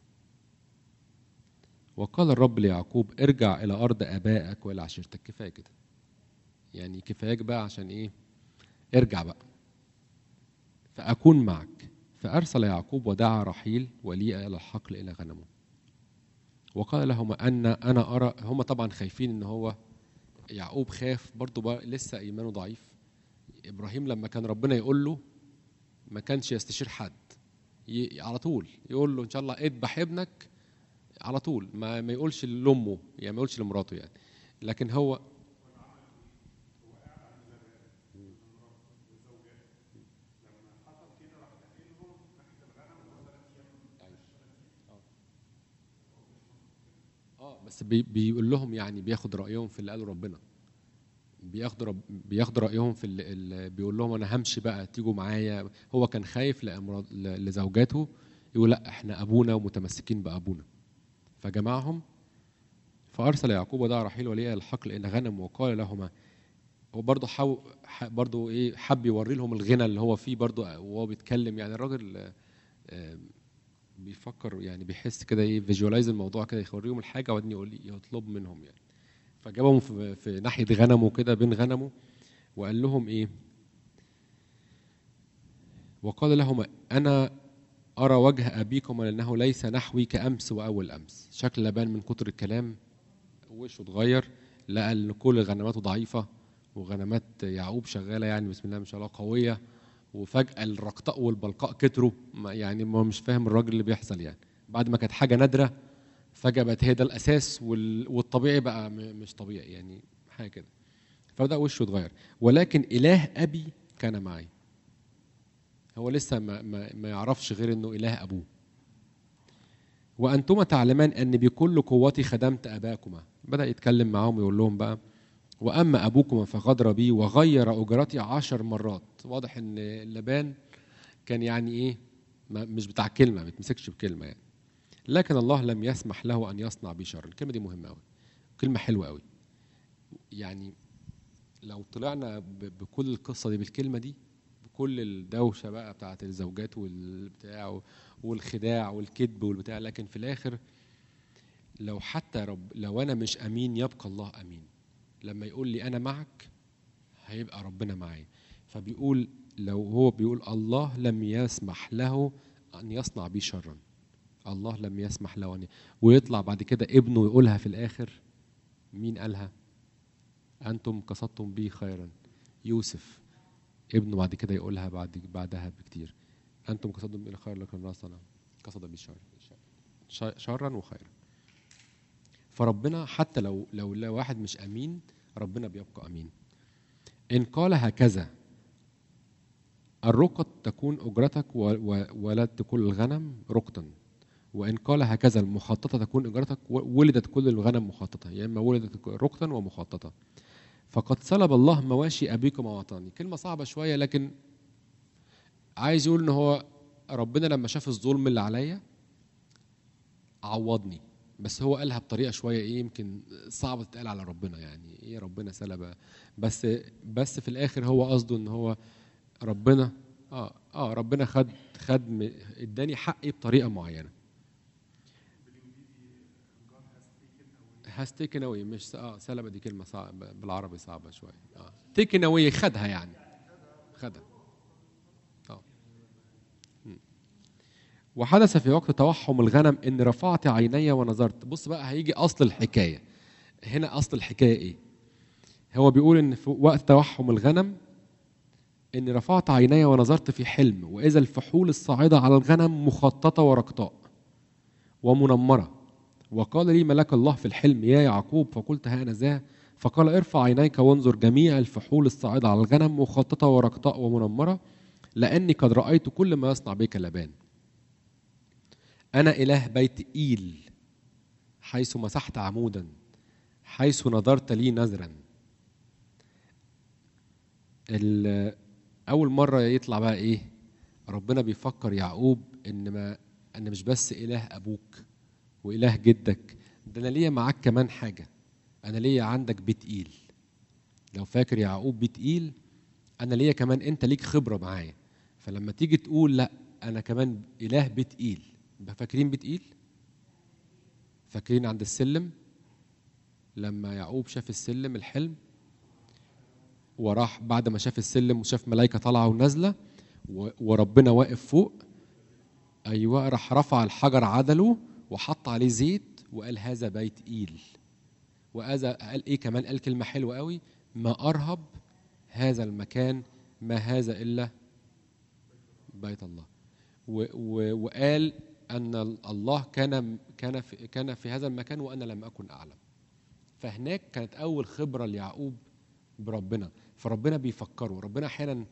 وقال الرب ليعقوب ارجع الى ارض ابائك والى عشيرتك كفايه كده يعني كفاياك بقى عشان ايه ارجع بقى فاكون معك فارسل يعقوب ودعا رحيل وليئه الى الحقل الى غنمه وقال لهما ان انا ارى هم طبعا خايفين ان هو يعقوب خاف برضه بقى لسه ايمانه ضعيف ابراهيم لما كان ربنا يقول له ما كانش يستشير حد ي... على طول يقول له ان شاء الله اذبح ابنك على طول ما, ما يقولش لامه يعني ما يقولش لمراته يعني لكن هو اه بس بي بيقول لهم يعني بياخد رايهم في اللي قاله ربنا بياخد رب بياخد رايهم في اللي, اللي بيقول لهم انا همشي بقى تيجوا معايا هو كان خايف لأمراض ل- لزوجاته يقول لا احنا ابونا ومتمسكين بابونا فجمعهم فارسل يعقوب ودعا رحيل وليا الحقل ان غنم وقال لهما هو برضه حاو ح- برضه ايه حب يوري لهم الغنى اللي هو فيه برضه وهو بيتكلم يعني الراجل آه، آه، بيفكر يعني بيحس كده ايه فيجوالايز الموضوع كده يوريهم الحاجه وبعدين يقول يطلب منهم يعني فجابهم في, في ناحيه غنمه كده بين غنمه وقال لهم ايه وقال لهما انا ارى وجه ابيكم لانه ليس نحوي كامس واول امس شكل لبان من كتر الكلام وشه اتغير لقى ان كل غنماته ضعيفه وغنمات يعقوب شغاله يعني بسم الله ما شاء الله قويه وفجاه الرقطاء والبلقاء كتروا ما- يعني ما مش فاهم الراجل اللي بيحصل يعني بعد ما كانت حاجه نادره فجاه بقت هي ده الاساس وال- والطبيعي بقى م- مش طبيعي يعني حاجه كده فبدا وشه اتغير ولكن اله ابي كان معي هو لسه ما, ما, ما يعرفش غير انه اله ابوه وانتما تعلمان ان بكل قوتي خدمت اباكما بدا يتكلم معاهم ويقول لهم بقى واما ابوكما فغدر بي وغير اجرتي عشر مرات واضح ان لبان كان يعني ايه ما مش بتاع كلمه ما بيتمسكش بكلمه يعني لكن الله لم يسمح له ان يصنع بي شر الكلمه دي مهمه قوي كلمه حلوه قوي يعني لو طلعنا ب- بكل القصه دي بالكلمه دي بكل الدوشه بقى بتاعت الزوجات والبتاع والخداع والكذب والبتاع لكن في الاخر لو حتى رب لو انا مش امين يبقى الله امين لما يقول لي انا معك هيبقى ربنا معايا فبيقول لو هو بيقول الله لم يسمح له ان يصنع بي شرا الله لم يسمح له ان ويطلع بعد كده ابنه يقولها في الاخر مين قالها انتم قصدتم بي خيرا يوسف ابنه بعد كده يقولها بعد بعدها بكتير انتم قصدتم بي خيرا لكن الله صنع قصد بي شر شر- شرا وخيرا فربنا حتى لو لو لو واحد مش امين ربنا بيبقى امين ان قال هكذا الرقط تكون اجرتك و- و- ولدت كل الغنم رقطا وان قال هكذا المخططه تكون اجرتك و- ولدت كل الغنم مخططه يا اما ولدت رقطا ومخططه فقد سلب الله مواشي ابيكم واعطاني كلمه صعبه شويه لكن عايز يقول ان هو ربنا لما شاف الظلم اللي عليا عوضني بس هو قالها بطريقه شويه ايه يمكن صعبه تتقال على ربنا يعني ايه ربنا سلب بس بس في الاخر هو قصده ان هو ربنا اه اه ربنا خد خد م- اداني حقي بطريقه معينه has taken away مش س- اه سلبة دي كلمة صعبة بالعربي صعبة شوية اه taken away خدها يعني خدها اه مم. وحدث في وقت توحم الغنم ان رفعت عيني ونظرت بص بقى هيجي اصل الحكايه هنا اصل الحكايه ايه هو بيقول ان في وقت توحم الغنم ان رفعت عيني ونظرت في حلم واذا الفحول الصاعده على الغنم مخططه ورقطاء ومنمره وقال لي ملك الله في الحلم يا يعقوب فقلت ها انا ذا فقال ارفع عينيك وانظر جميع الفحول الصاعده على الغنم مخططه ورقطاء ومنمره لاني قد رايت كل ما يصنع بك لبان انا اله بيت ايل حيث مسحت عمودا حيث نظرت لي نذرا ال- اول مره يطلع بقى ايه ربنا بيفكر يعقوب ان ما انا مش بس اله ابوك واله جدك ده انا ليا معاك كمان حاجه انا ليا عندك بيت ايل لو فاكر يعقوب بيت ايل انا ليا كمان انت ليك خبره معايا فلما تيجي تقول لا انا كمان اله بيت ايل يبقى فاكرين بيت ايل فاكرين عند السلم لما يعقوب شاف السلم الحلم وراح بعد ما شاف السلم وشاف ملائكه طالعه ونازله و- وربنا واقف فوق ايوه راح رفع الحجر عدله وحط عليه زيت وقال هذا بيت ايل وهذا قال ايه كمان قال كلمه حلوه قوي ما ارهب هذا المكان ما هذا الا بيت الله و و وقال ان الله كان كان في كان في هذا المكان وانا لم اكن اعلم فهناك كانت اول خبره ليعقوب بربنا فربنا بيفكره ربنا احيانا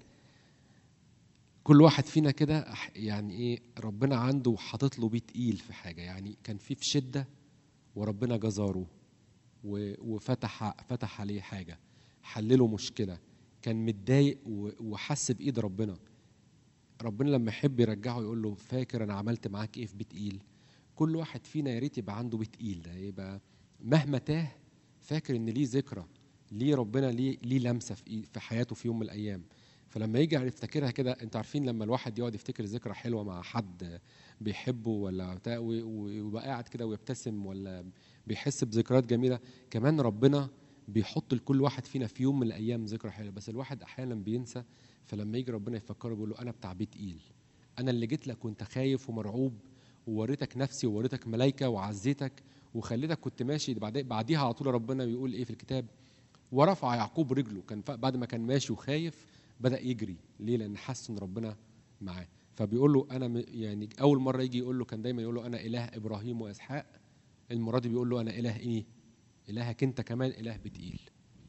كل واحد فينا كده أح- يعني ايه ربنا عنده حاطط له بيت تقيل في حاجه يعني كان في في شده وربنا جزاره و- وفتح فتح عليه حاجه حلله مشكله كان متضايق و- وحس بايد ربنا ربنا لما يحب يرجعه يقول له فاكر انا عملت معاك ايه في بيت ايل كل واحد فينا يا ريت يبقى عنده بيت ايل ده يبقى مهما تاه فاكر ان ليه ذكرى ليه ربنا ليه ليه لمسه في إيه- في حياته في يوم من الايام فلما يجي يفتكرها كده انتوا عارفين لما الواحد يقعد يفتكر ذكرى حلوه مع حد بيحبه ولا بتاع و- و- ويبقى قاعد كده ويبتسم ولا بيحس بذكريات جميله كمان ربنا بيحط لكل واحد فينا في يوم من الايام ذكرى حلوه بس الواحد احيانا بينسى فلما يجي ربنا يفكره بيقول له انا بتاع بيت ايل انا اللي جيت لك وانت خايف ومرعوب ووريتك نفسي ووريتك ملائكه وعزيتك وخليتك كنت ماشي بعد بعديها على طول ربنا بيقول ايه في الكتاب ورفع يعقوب رجله كان ف- بعد ما كان ماشي وخايف بدا يجري ليه لان حس ان ربنا معاه فبيقول له انا م- يعني اول مره يجي يقول له كان دايما يقول له انا اله ابراهيم واسحاق المره دي بيقول له انا اله ايه الهك انت كمان اله بتقيل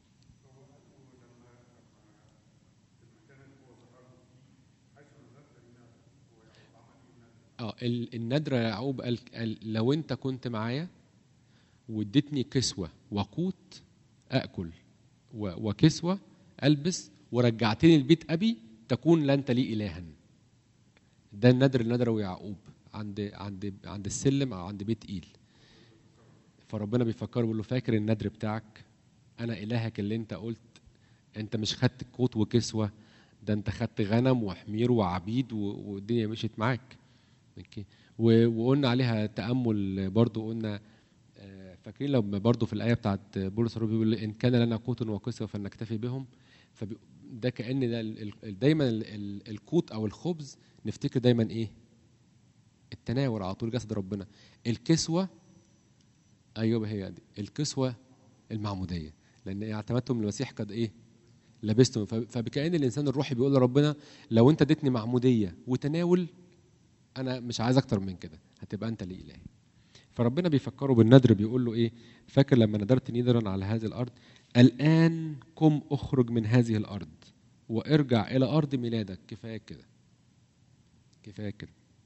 اه ال- النادرة يعقوب قال, قال لو انت كنت معايا واديتني كسوة وقوت اكل و- وكسوة البس ورجعتني لبيت ابي تكون لا انت لي الها ده النادر النادر ويعقوب عند عند عند السلم او عند بيت ايل فربنا بيفكره بيقول له فاكر النادر بتاعك انا الهك اللي انت قلت انت مش خدت قوت وكسوة ده انت خدت غنم وحمير وعبيد و- والدنيا مشيت معاك اوكي و- وقلنا عليها تامل برضو قلنا آه، فاكرين لما برضو في الايه بتاعت بولس الرسول بيقول ان كان لنا قوت وكسوه فلنكتفي بهم فبي- ده كان ده ال- ال- دايما ال- ال- القوت او الخبز نفتكر دايما ايه التناول على طول جسد ربنا الكسوه ايوه هي دي الكسوه المعموديه لان اعتمدتم المسيح قد ايه لبستم ف- فبكأن الانسان الروحي بيقول لربنا لو انت اديتني معموديه وتناول انا مش عايز اكتر من كده هتبقى انت لي الهي فربنا بيفكره بالندر بيقول له ايه فاكر لما ندرت نذرا على هذه الارض الان قم اخرج من هذه الارض وارجع الى ارض ميلادك كفايه كده كفايه كده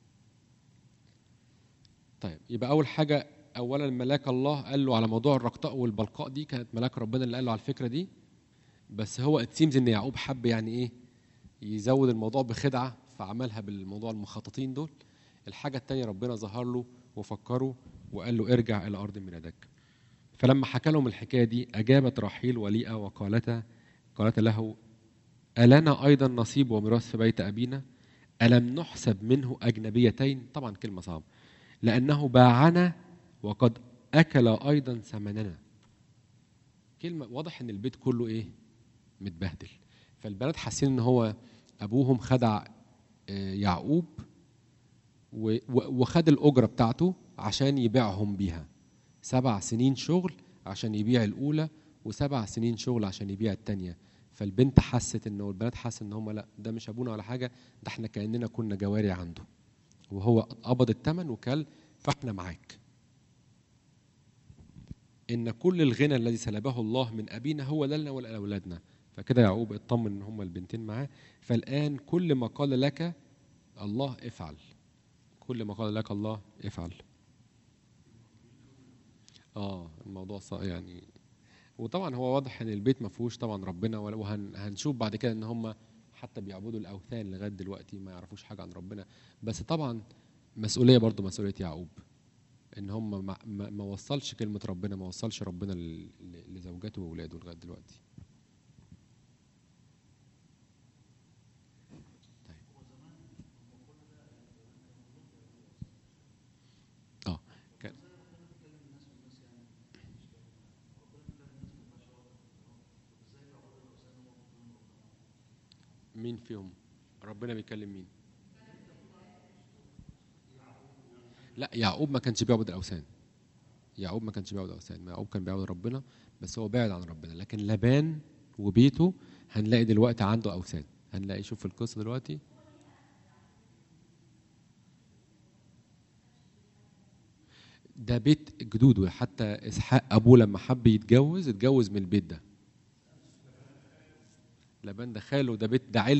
طيب يبقى اول حاجه اولا ملاك الله قال له على موضوع الرقطاء والبلقاء دي كانت ملاك ربنا اللي قال له على الفكره دي بس هو اتسيمز ان يعقوب حب يعني ايه يزود الموضوع بخدعه فعملها بالموضوع المخططين دول الحاجه الثانيه ربنا ظهر له وفكره وقال له ارجع الى ارض ميلادك فلما حكى لهم الحكايه دي اجابت راحيل وليئه وقالت قالت له ألنا أيضا نصيب وميراث في بيت أبينا ألم نحسب منه أجنبيتين طبعا كلمة صعبة لأنه باعنا وقد أكل أيضا ثمننا كلمة واضح إن البيت كله إيه متبهدل فالبنات حاسين إن هو أبوهم خدع آه، يعقوب و- و- وخد الأجرة بتاعته عشان يبيعهم بيها سبع سنين شغل عشان يبيع الأولى وسبع سنين شغل عشان يبيع التانية فالبنت حست انه البنات حست ان هم لا ده مش ابونا ولا حاجه ده احنا كاننا كنا جواري عنده وهو قبض الثمن وكل فاحنا معاك ان كل الغنى الذي سلبه الله من ابينا هو لنا ولاولادنا فكده يعقوب اطمن ان هم البنتين معاه فالان كل ما قال لك الله افعل كل ما قال لك الله افعل اه الموضوع صع- يعني وطبعا هو واضح ان البيت ما فيهوش طبعا ربنا ولا- وهنشوف بعد كده ان هم حتى بيعبدوا الاوثان لغايه دلوقتي ما يعرفوش حاجه عن ربنا بس طبعا مسؤوليه برضو مسؤوليه يعقوب ان هم ما, ما, ما وصلش كلمه ربنا ما وصلش ربنا ل- ل- لزوجاته واولاده لغايه دلوقتي طيب. اه كان مين فيهم ربنا بيكلم مين لا يعقوب ما كانش بيعبد الاوثان يعقوب ما كانش بيعبد الاوثان يعقوب كان بيعبد ربنا بس هو بعد عن ربنا لكن لبان وبيته هنلاقي دلوقتي عنده اوثان هنلاقي شوف القصه دلوقتي ده بيت جدوده حتى اسحاق ابوه لما حب يتجوز اتجوز من البيت ده لبان ده خاله ده بيت ده عيل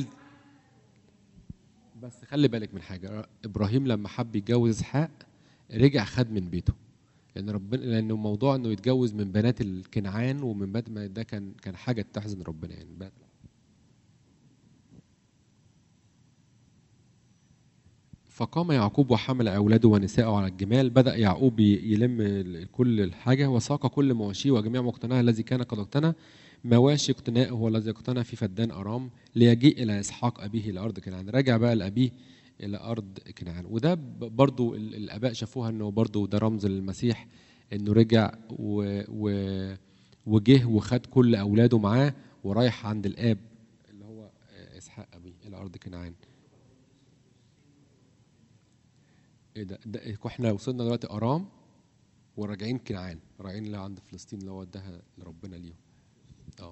بس خلي بالك من حاجه ابراهيم لما حب يتجوز اسحاق رجع خد من بيته لان ربنا لانه موضوع انه يتجوز من بنات الكنعان ومن بنات ما ده كان كان حاجه تحزن ربنا يعني بنات فقام يعقوب وحمل اولاده ونساءه على الجمال بدا يعقوب ي- يلم ال- كل الحاجه وساق كل مواشيه وجميع مقتناه الذي كان قد اقتنى مواشي اقتنائه هو الذي اقتنى في فدان ارام ليجيء الى اسحاق ابيه الى ارض كنعان رجع بقى لابيه الى ارض كنعان وده ب- برضو ال- الاباء شافوها انه برضو ده رمز للمسيح انه رجع و, و وجه وخد كل اولاده معاه ورايح عند الاب اللي هو اسحاق ابيه الى ارض كنعان ايه ده, ده احنا وصلنا دلوقتي ارام وراجعين كنعان راجعين اللي عند فلسطين اللي هو اداها لربنا ليهم اه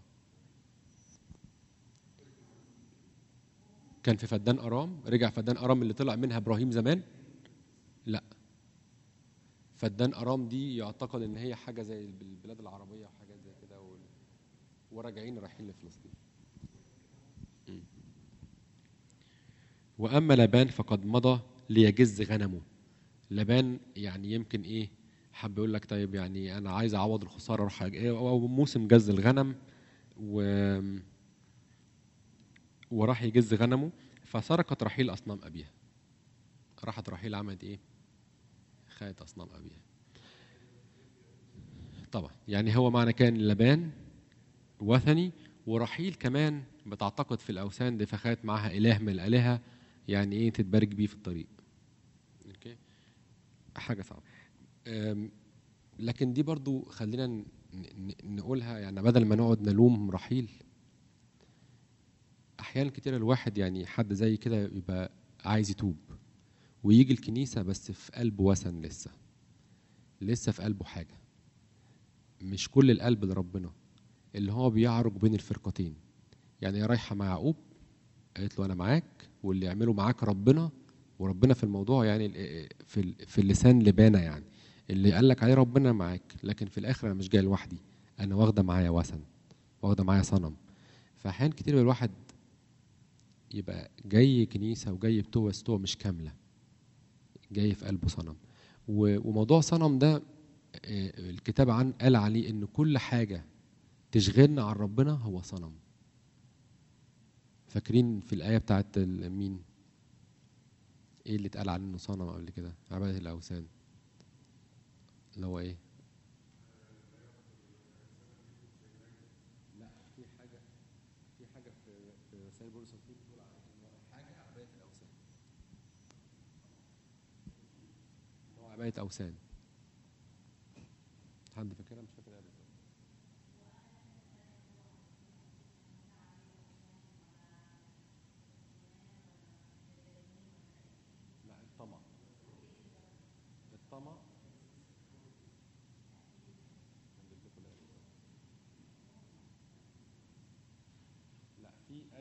كان في فدان ارام رجع فدان ارام اللي طلع منها ابراهيم زمان لا فدان ارام دي يعتقد ان هي حاجه زي البلاد العربيه وحاجات زي كده و... وراجعين رايحين لفلسطين م. واما لبان فقد مضى ليجز غنمه لبان يعني يمكن ايه حب يقول لك طيب يعني انا عايز اعوض الخساره اروح أج- إيه، أو موسم جز الغنم و وراح يجز غنمه فسرقت رحيل اصنام ابيها راحت رحيل عملت ايه خدت اصنام ابيها طبعا يعني هو معنى كان لبان وثني ورحيل كمان بتعتقد في الاوثان دي فخدت معاها اله من الالهه يعني ايه تتبارك بيه في الطريق اوكي حاجه صعبه أم، لكن دي برضو خلينا ن- ن- نقولها يعني بدل ما نقعد نلوم رحيل احيانا كتير الواحد يعني حد زي كده يبقى عايز يتوب ويجي الكنيسه بس في قلبه وثن لسه لسه في قلبه حاجه مش كل القلب لربنا اللي هو بيعرج بين الفرقتين يعني هي رايحه مع يعقوب قالت له انا معاك واللي يعمله معاك ربنا وربنا في الموضوع يعني ال- في ال- في اللسان لبانه يعني اللي قال لك عليه ربنا معاك لكن في الاخر انا مش جاي لوحدي انا واخده معايا وثن واخده معايا صنم فاحيانا كتير يبقى الواحد يبقى جاي كنيسه وجاي بتوع بس توع مش كامله جاي في قلبه صنم و- وموضوع صنم ده آه، الكتاب عن قال عليه ان كل حاجه تشغلنا عن ربنا هو صنم فاكرين في الآية بتاعت ال- مين؟ إيه اللي اتقال عنه صنم قبل كده؟ عبادة الأوثان. اللي هو إيه؟ لا في حاجة في حاجة في في رسائل بولس الرسول بتقول عن إنه حاجة عبادة الأوثان. إن هو عبادة أوثان. حد فاكرها مش فاكر بالظبط. لا الطمع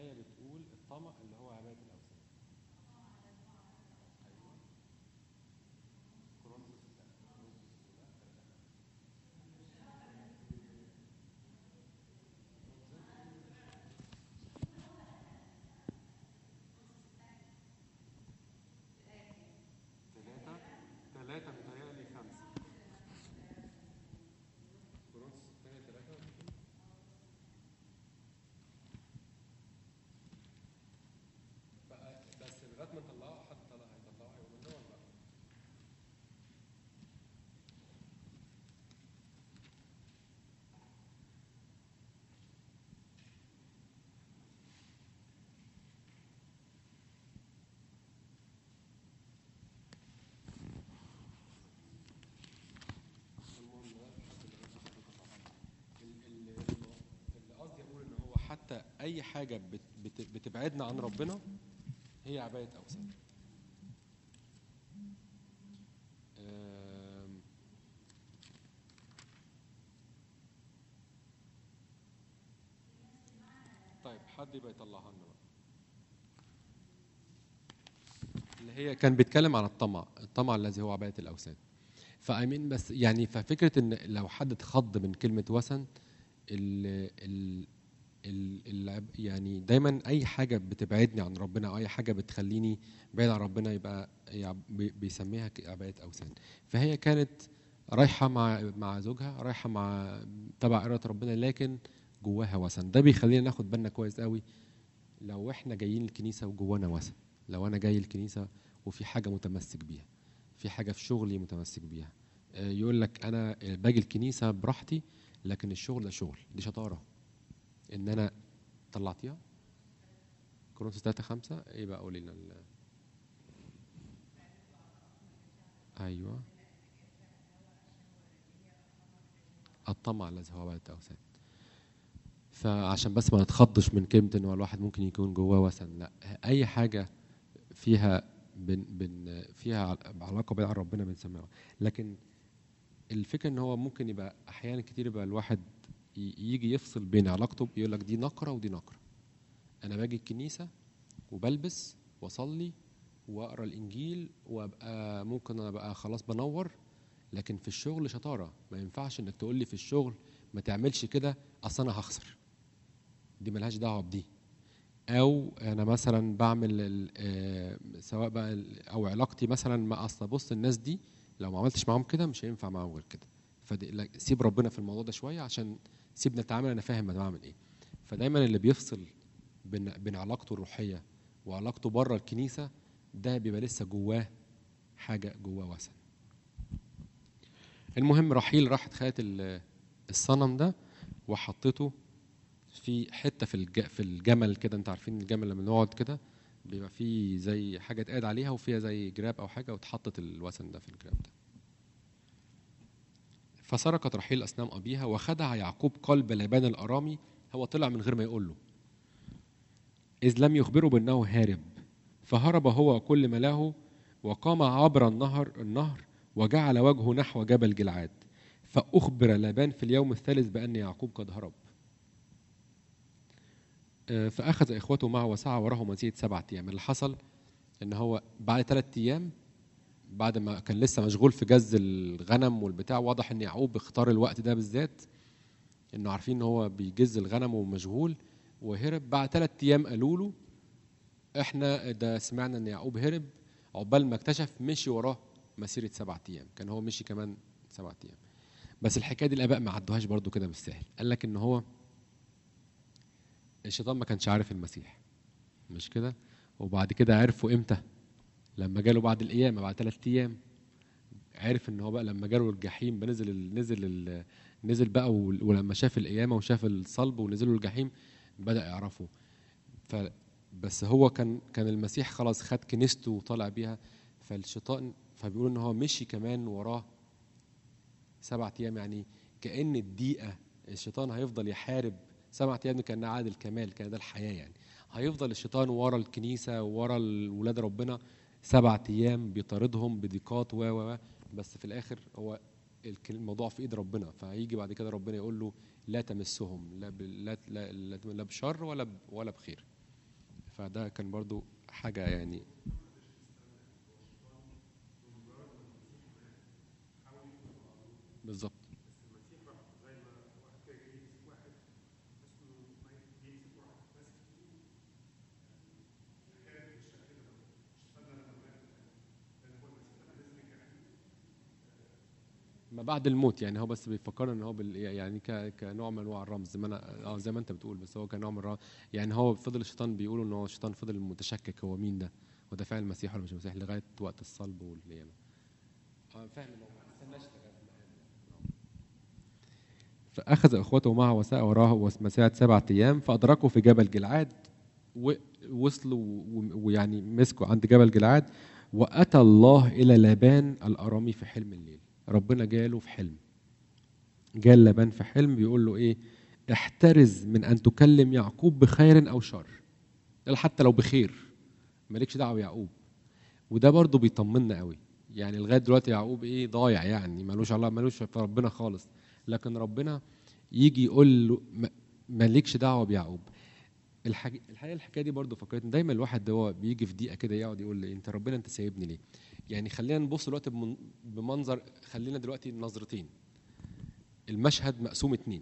الآية بتقول الطمع اللي هو عبادة الأوثان ثلاثة ثلاثة متهيألي خمسة كورنثوس الثانية ثلاثة بقى بس لغاية ما نطلعه حد طلع هيطلعه هيبقى منه ولا لا؟ ال- ال- اللي قصدي اقول ان هو حتى اي حاجه بت بت بتبعدنا عن ربنا هي عباده اوثان آم، طيب حد يبقى يطلعها لنا بقى اللي هي كان بيتكلم عن الطمع الطمع الذي هو عباده الاوثان فايمين بس يعني ففكره ان لو حد اتخض من كلمه وثن ال ال ال العب يعني دايما اي حاجه بتبعدني عن ربنا او اي حاجه بتخليني بعيد عن ربنا يبقى يع- بي- بيسميها ك- عباده اوثان فهي كانت رايحه مع مع زوجها رايحه مع تبع اراده ربنا لكن جواها وثن ده بيخلينا ناخد بالنا كويس قوي لو احنا جايين الكنيسه وجوانا وثن لو انا جاي الكنيسه وفي حاجه متمسك بيها في حاجه في شغلي متمسك بيها آه، يقول لك انا باجي الكنيسه براحتي لكن الشغل ده شغل دي شطاره ان انا طلعتيها كورنثوس 3 5 ايه بقى قولي لنا ال- ايوه الطمع الذي هو عبادة الأوثان فعشان بس ما نتخضش من كلمة إن هو الواحد ممكن يكون جواه وثن لا أي حاجة فيها بن بن فيها عل- علاقة بعيد عن ربنا بنسميها لكن الفكرة إن هو ممكن يبقى أحيانا كتير يبقى الواحد ي- يجي يفصل بين علاقته يقول لك دي نقرة ودي نقرة أنا باجي الكنيسة وبلبس وأصلي وأقرأ الإنجيل وأبقى ممكن أنا بقى خلاص بنور لكن في الشغل شطارة ما ينفعش إنك تقول لي في الشغل ما تعملش كده أصل أنا هخسر دي ملهاش دعوة بدي او انا مثلا بعمل ال- آه، سواء بقى ال- او علاقتي مثلا مع اصل بص الناس دي لو ما عملتش معاهم كده مش هينفع معاهم غير كده فدي لا، سيب ربنا في الموضوع ده شويه عشان سيبنا نتعامل انا فاهم انا بعمل ايه فدايما اللي بيفصل بين بين علاقته الروحيه وعلاقته بره الكنيسه ده بيبقى لسه جواه حاجه جواه وثن المهم رحيل راحت خدت ال- الصنم ده وحطته في حته في الج... في الجمل كده انت عارفين الجمل لما نقعد كده بيبقى فيه زي حاجه اتقاد عليها وفيها زي جراب او حاجه واتحطت الوثن ده في الجراب ده فسرقت رحيل اصنام ابيها وخدع يعقوب قلب لابان الارامي هو طلع من غير ما يقول له اذ لم يخبره بانه هارب فهرب هو وكل ما له وقام عبر النهر النهر وجعل وجهه نحو جبل جلعاد فاخبر لابان في اليوم الثالث بان يعقوب قد هرب آه، فاخذ اخوته معه وسعى وراه مسيره سبعة ايام اللي حصل ان هو بعد ثلاث ايام بعد ما كان لسه مشغول في جز الغنم والبتاع واضح ان يعقوب اختار الوقت ده بالذات انه عارفين ان هو بيجز الغنم ومشغول وهرب بعد ثلاث ايام قالوا له احنا ده سمعنا ان يعقوب هرب عقبال ما اكتشف مشي وراه مسيره سبعة ايام كان هو مشي كمان سبعة ايام بس الحكايه دي الاباء ما عدوهاش برضو كده بالسهل قال لك ان هو الشيطان ما كانش عارف المسيح مش كده وبعد كده عرفوا امتى لما جاله بعد القيامه بعد ثلاث ايام عرف ان هو بقى لما جاله الجحيم بنزل ال نزل ال نزل بقى ول- ولما شاف القيامه وشاف الصلب ونزلوا الجحيم بدا يعرفه ف بس هو كان كان المسيح خلاص خد كنيسته وطالع بيها فالشيطان فبيقول ان هو مشي كمان وراه سبعة ايام يعني كان الدقيقه الشيطان هيفضل يحارب سبعة ايام دي كانها عاد الكمال كان ده الحياه يعني هيفضل الشيطان ورا الكنيسه ورا ولاد ربنا سبعة ايام بيطاردهم بضيقات و و و بس في الاخر هو الك- الموضوع في ايد ربنا فهيجي بعد كده ربنا يقول له لا تمسهم لا ب- لا لا, لا, لا بشر ولا ب- ولا بخير فده كان برضو حاجه يعني بالظبط ما بعد الموت يعني هو بس بيفكرنا ان هو بال يعني ك... كنوع من انواع الرمز زي ما انا اه زي ما انت بتقول بس هو كنوع من الرمز يعني هو فضل الشيطان بيقولوا ان هو الشيطان فضل متشكك هو مين ده هو ده فعلا المسيح ولا مش المسيح لغايه وقت الصلب والقيامه اه فاهم إن هو ما استناش لغاية ما- فأخذ إخوته معه وساء وراه مسيرة سبعة أيام فأدركوا في جبل جلعاد ووصلوا و- ويعني مسكوا عند جبل جلعاد وأتى الله إلى لابان الأرامي في حلم الليل ربنا جاله في حلم جال لابان في حلم بيقول له إيه احترز من أن تكلم يعقوب بخير أو شر قال حتى لو بخير مالكش دعوة يعقوب وده برضه بيطمنا قوي يعني لغايه دلوقتي يعقوب ايه ضايع يعني ملوش الله ملوش في ربنا خالص لكن ربنا يجي يقول له ما- مالكش دعوه بيعقوب الحاجة الحقيقه الحكايه دي برضه فكرتني دايما الواحد هو بيجي في دقيقه كده يقعد يقول لي انت ربنا انت سايبني ليه؟ يعني خلينا نبص دلوقتي بمن- بمنظر خلينا دلوقتي نظرتين المشهد مقسوم اتنين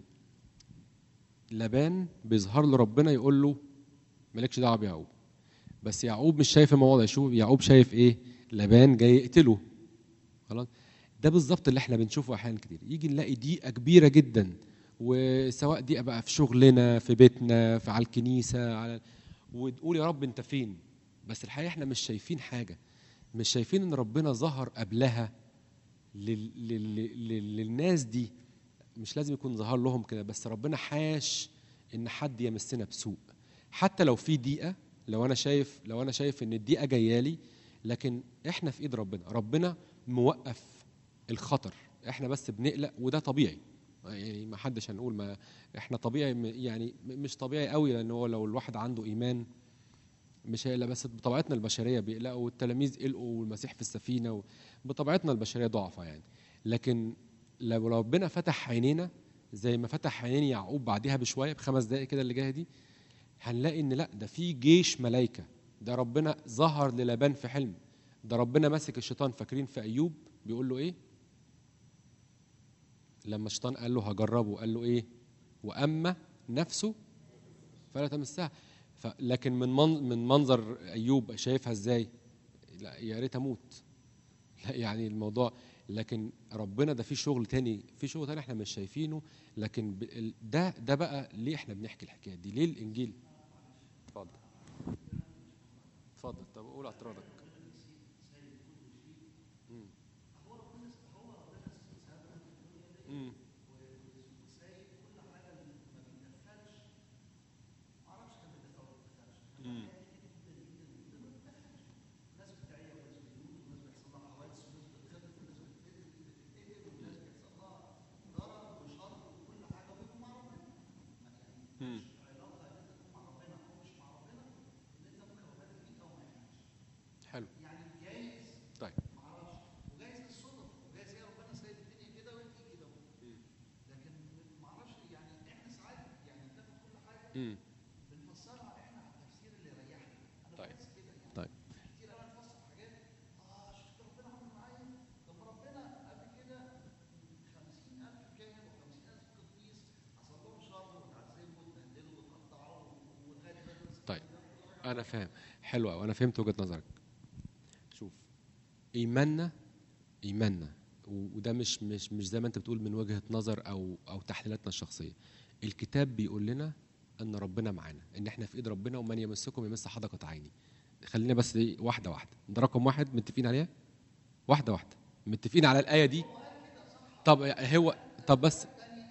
لبان بيظهر له ربنا يقول له مالكش دعوه بيعقوب بس يعقوب مش شايف الموضوع ده شوف يعقوب شايف ايه لبان جاي يقتله خلاص ده بالظبط اللي احنا بنشوفه احيانا كتير يجي نلاقي ضيقه كبيره جدا وسواء ضيقه بقى في شغلنا في بيتنا في على الكنيسه على وتقول يا رب انت فين بس الحقيقه احنا مش شايفين حاجه مش شايفين ان ربنا ظهر قبلها لل... لل... لل... للناس دي مش لازم يكون ظهر لهم كده بس ربنا حاش ان حد يمسنا بسوء حتى لو في ضيقه لو انا شايف لو انا شايف ان الضيقه جايه لي لكن احنا في ايد ربنا ربنا موقف الخطر احنا بس بنقلق وده طبيعي يعني ما حدش هنقول ما احنا طبيعي م- يعني م- مش طبيعي قوي لان هو لو الواحد عنده ايمان مش هيقلق بس بطبيعتنا البشريه بيقلقوا والتلاميذ قلقوا والمسيح في السفينه بطبيعتنا البشريه ضعفه يعني لكن لو ربنا فتح عينينا زي ما فتح عينين يعقوب بعدها بشويه بخمس دقائق كده اللي جايه دي هنلاقي ان لا ده في جيش ملائكه ده ربنا ظهر للابان في حلم ده ربنا ماسك الشيطان فاكرين في ايوب بيقول له ايه لما الشيطان قال له هجربه قال له ايه واما نفسه فلا تمسها ف- لكن من من من منظر ايوب شايفها ازاي لا يا ريت اموت لا يعني الموضوع لكن ربنا ده في شغل تاني في شغل تاني احنا مش شايفينه لكن ب- ال- ده ده بقى ليه احنا بنحكي الحكايه دي ليه الانجيل اتفضل اتفضل طب قول اعتراضك مم. مم. مم. مم. حلو طيب مم. طيب طيب طيب انا فاهم حلو قوي انا فهمت وجهه نظرك شوف ايماننا ايماننا و- وده مش مش مش زي ما انت بتقول من وجهه نظر او او تحليلاتنا الشخصيه الكتاب بيقول لنا ان ربنا معانا ان احنا في ايد ربنا ومن يمسكم يمس حدقه عيني خلينا بس ايه واحده واحده ده رقم واحد متفقين عليها واحده واحده متفقين على الايه دي طب هو طب بس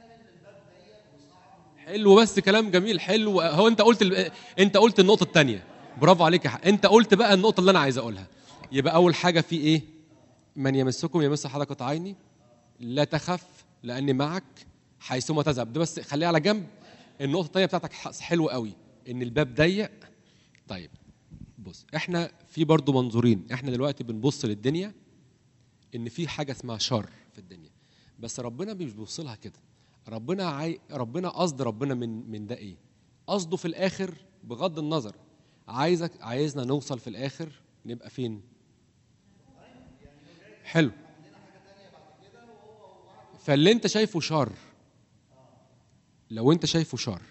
حلو بس كلام جميل حلو هو انت قلت ال... انت قلت النقطه الثانيه برافو عليك يا ح- انت قلت بقى النقطه اللي انا عايز اقولها يبقى اول حاجه في ايه من يمسكم يمس حدقه عيني لا تخف لاني معك حيثما تذهب ده بس خليها على جنب النقطه الثانيه بتاعتك ح- حلوه قوي ان الباب ضيق طيب بص احنا في برضو منظورين احنا دلوقتي بنبص للدنيا ان في حاجه اسمها شر في الدنيا بس ربنا مش بيبص لها كده ربنا عاي... ربنا قصد ربنا من من ده ايه قصده في الاخر بغض النظر عايزك عايزنا نوصل في الاخر نبقى فين حلو فاللي انت شايفه شر لو انت شايفه شر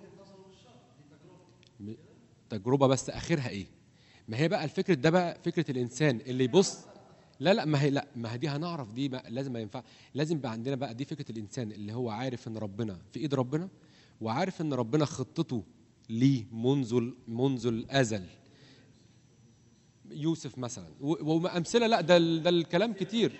م- تجربه بس اخرها ايه ما هي بقى الفكره ده بقى فكره الانسان اللي يبص لا لا ما هي لا ما هي دي هنعرف دي بقى لازم ما ينفع لازم يبقى عندنا بقى دي فكره الانسان اللي هو عارف ان ربنا في ايد ربنا وعارف ان ربنا خطته ليه منذ ال- منذ الازل يوسف مثلا و- وامثله لا ده ال- ده الكلام كتير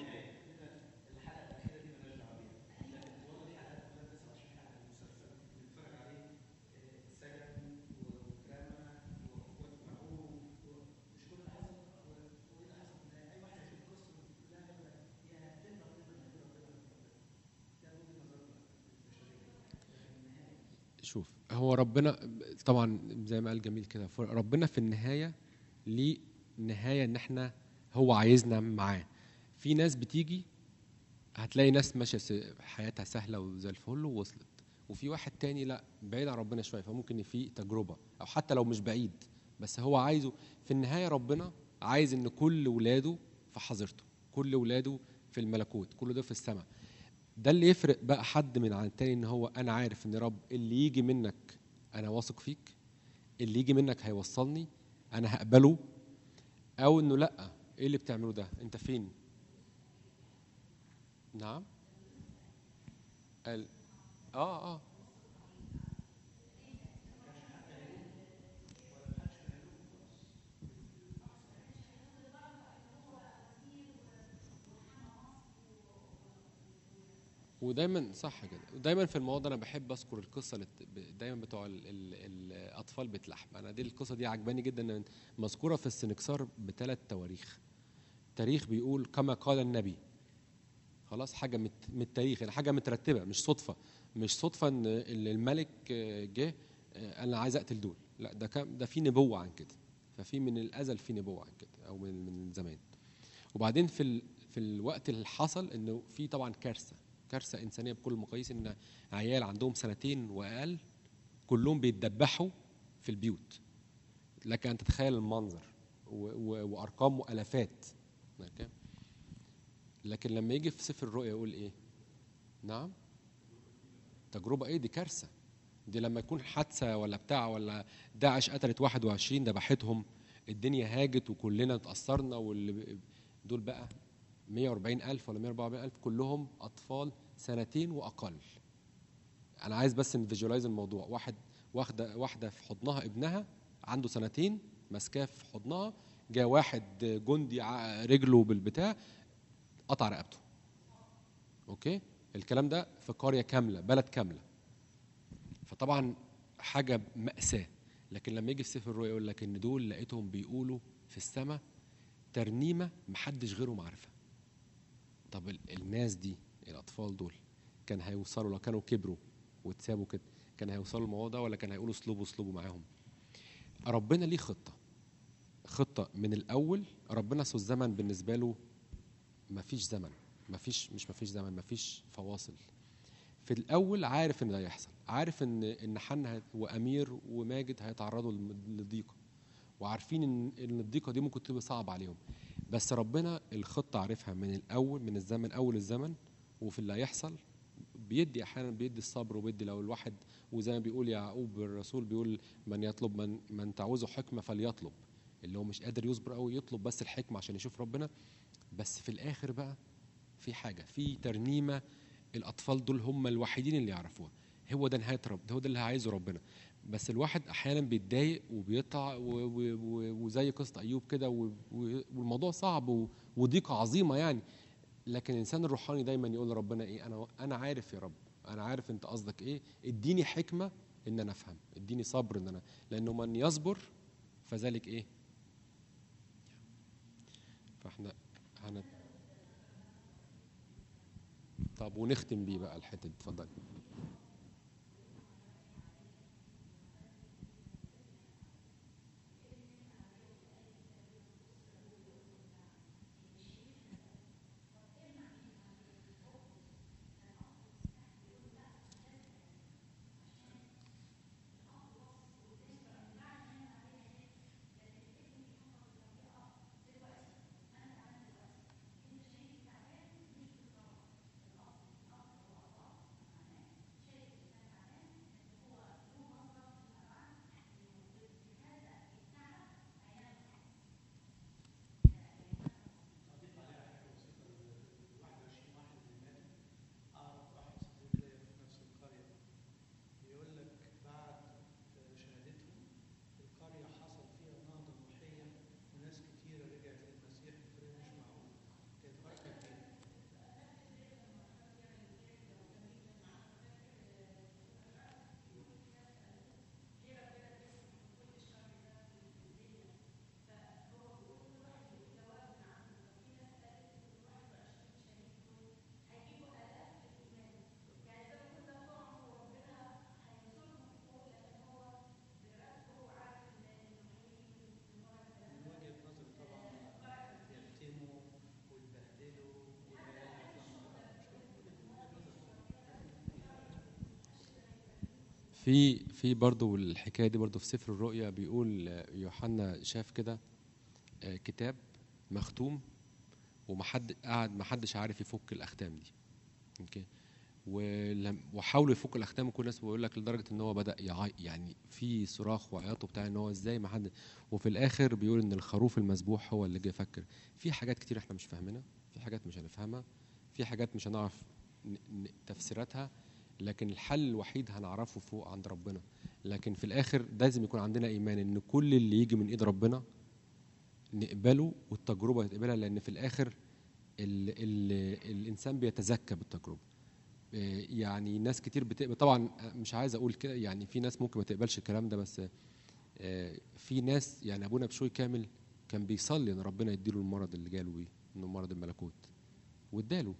شوف هو ربنا طبعا زي ما قال جميل كده ف- ربنا في النهايه ليه نهايه ان احنا هو عايزنا معاه في ناس بتيجي هتلاقي ناس ماشيه س- حياتها سهله وزي الفل ووصلت وفي واحد تاني لا بعيد عن ربنا شويه فممكن في تجربه او حتى لو مش بعيد بس هو عايزه في النهايه ربنا عايز ان كل ولاده في حظيرته كل ولاده في الملكوت كل ده في السماء ده اللي يفرق بقى حد من عن التاني ان هو انا عارف ان رب اللي يجي منك انا واثق فيك اللي يجي منك هيوصلني انا هقبله او انه لا ايه اللي بتعمله ده انت فين نعم قال اه اه ودايما صح كده ودايما في الموضوع ده انا بحب اذكر القصه اللي ت- ب- دايما بتوع ال ال الاطفال بيت لحم انا دي القصه دي عجباني جدا إن مذكوره في السنكسار بثلاث تواريخ تاريخ بيقول كما قال النبي خلاص حاجه مت من التاريخ يعني حاجه مترتبه مش صدفه مش صدفه ان إن الملك آه، جه آه، انا عايز اقتل دول لا ده كان ده في نبوه عن كده ففي من الازل في نبوه عن كده او من من زمان وبعدين في ال... في الوقت اللي حصل انه في طبعا كارثه كارثه انسانيه بكل المقاييس ان عيال عندهم سنتين واقل كلهم بيتدبحوا في البيوت لك ان تتخيل المنظر و... و... وارقام والافات أوكي؟ لكن لما يجي في سفر الرؤيا يقول ايه نعم تجربه ايه دي كارثه دي لما يكون حادثه ولا بتاع ولا داعش قتلت 21 ذبحتهم الدنيا هاجت وكلنا اتاثرنا واللي ب- دول بقى 140 ألف ولا 144 ألف كلهم أطفال سنتين وأقل أنا عايز بس نفيجوالايز الموضوع واحد واحدة واحدة في حضنها ابنها عنده سنتين ماسكاه في حضنها جاء واحد جندي ع- رجله بالبتاع قطع رقبته اوكي الكلام ده في قريه كامله بلد كامله فطبعا حاجه ماساه لكن لما يجي في سفر الرؤيا يقول لك ان دول لقيتهم بيقولوا في السماء ترنيمه محدش غيرهم عارفها طب ال- الناس دي الاطفال دول كان هيوصلوا لو كانوا كبروا واتسابوا كده كان هيوصلوا الموضوع ده ولا كان هيقولوا اسلوبوا اسلوبوا معاهم ربنا ليه خطه خطه من الاول ربنا سو الزمن بالنسبه له مفيش زمن مفيش مش مفيش زمن مفيش فواصل في الاول عارف ان ده يحصل عارف ان ان حنا وامير وماجد هيتعرضوا للم- للضيقه وعارفين ان ان الضيقه دي ممكن تبقى صعب عليهم بس ربنا الخطه عارفها من الاول من الزمن اول الزمن وفي اللي هيحصل بيدي احيانا بيدي الصبر وبيدي لو الواحد وزي ما بيقول يعقوب الرسول بيقول من يطلب من من تعوزه حكمه فليطلب اللي هو مش قادر يصبر قوي يطلب بس الحكمه عشان يشوف ربنا بس في الاخر بقى في حاجه في ترنيمه الاطفال دول هم الوحيدين اللي يعرفوها هو ده نهايه رب هو ده اللي عايزه ربنا بس الواحد احيانا بيتضايق وبيقطع و- و- و- وزي قصه ايوب كده و- و- والموضوع صعب و- وضيقه عظيمه يعني لكن الانسان الروحاني دايما يقول لربنا ايه انا انا عارف يا رب انا عارف انت قصدك ايه اديني حكمه ان انا افهم اديني صبر ان انا لانه من يصبر فذلك ايه فاحنا هن طب ونختم بيه بقى الحته دي اتفضل في في برضه الحكايه دي برضه في سفر الرؤيا بيقول آه، يوحنا شاف كده آه، كتاب مختوم ومحد قاعد محدش عارف يفك الاختام دي اوكي ولم وحاولوا يفكوا الاختام وكل الناس بيقول لك لدرجه ان هو بدا يعي يعني في صراخ وعياط وبتاع ان هو ازاي ما حد وفي الاخر بيقول ان الخروف المذبوح هو اللي جه يفكر في حاجات كتير احنا مش فاهمينها في حاجات مش هنفهمها في حاجات مش هنعرف ن- ن- تفسيراتها لكن الحل الوحيد هنعرفه فوق عند ربنا لكن في الاخر لازم يكون عندنا ايمان ان كل اللي يجي من ايد ربنا نقبله والتجربه نقبلها لان في الاخر ال ال الانسان بيتزكى بالتجربه إيه، يعني ناس كتير بتقبل طبعا مش عايز اقول كده يعني في ناس ممكن ما تقبلش الكلام ده بس آه، في ناس يعني ابونا بشوي كامل كان بيصلي ان ربنا يديله المرض اللي جاله بيه انه مرض الملكوت واداله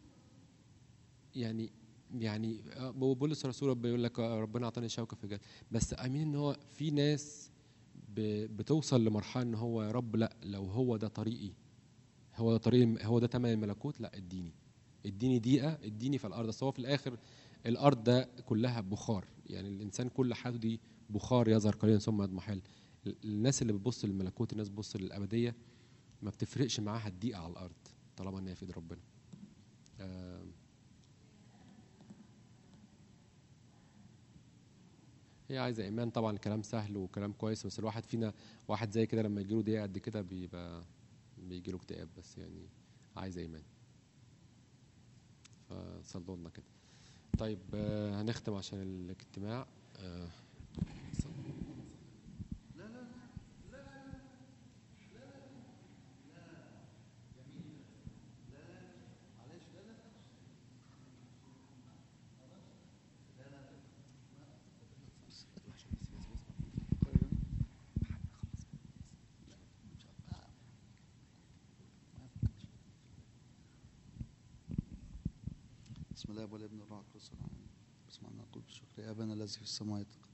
يعني يعني آه، بولس الرسول بيقول لك آه، ربنا اعطاني شوكه في الجسد بس امين ان هو في ناس ب- بتوصل لمرحله ان هو يا رب لا لو هو ده طريقي هو ده طريق هو ده تمن الملكوت لا اديني اديني دقيقه اديني في الارض بس هو في الاخر الارض ده كلها بخار يعني الانسان كل حياته دي بخار يظهر قليلا ثم يضمحل ال- الناس اللي بتبص للملكوت الناس بتبص للابديه ما بتفرقش معاها الدقيقه على الارض طالما ان هي في ايد ربنا آم. هي عايزه ايمان طبعا الكلام سهل وكلام كويس بس الواحد فينا واحد زي كده لما يجيله دقيقه قد كده بيبقى بيجيله اكتئاب بس يعني عايزه ايمان فصلوا لنا كده طيب آه، هنختم عشان الاجتماع آه، صلوا. بسم الله والابن والروح القدس العالمين بسم الله نقول بالشكر يا ابانا الذي في السماوات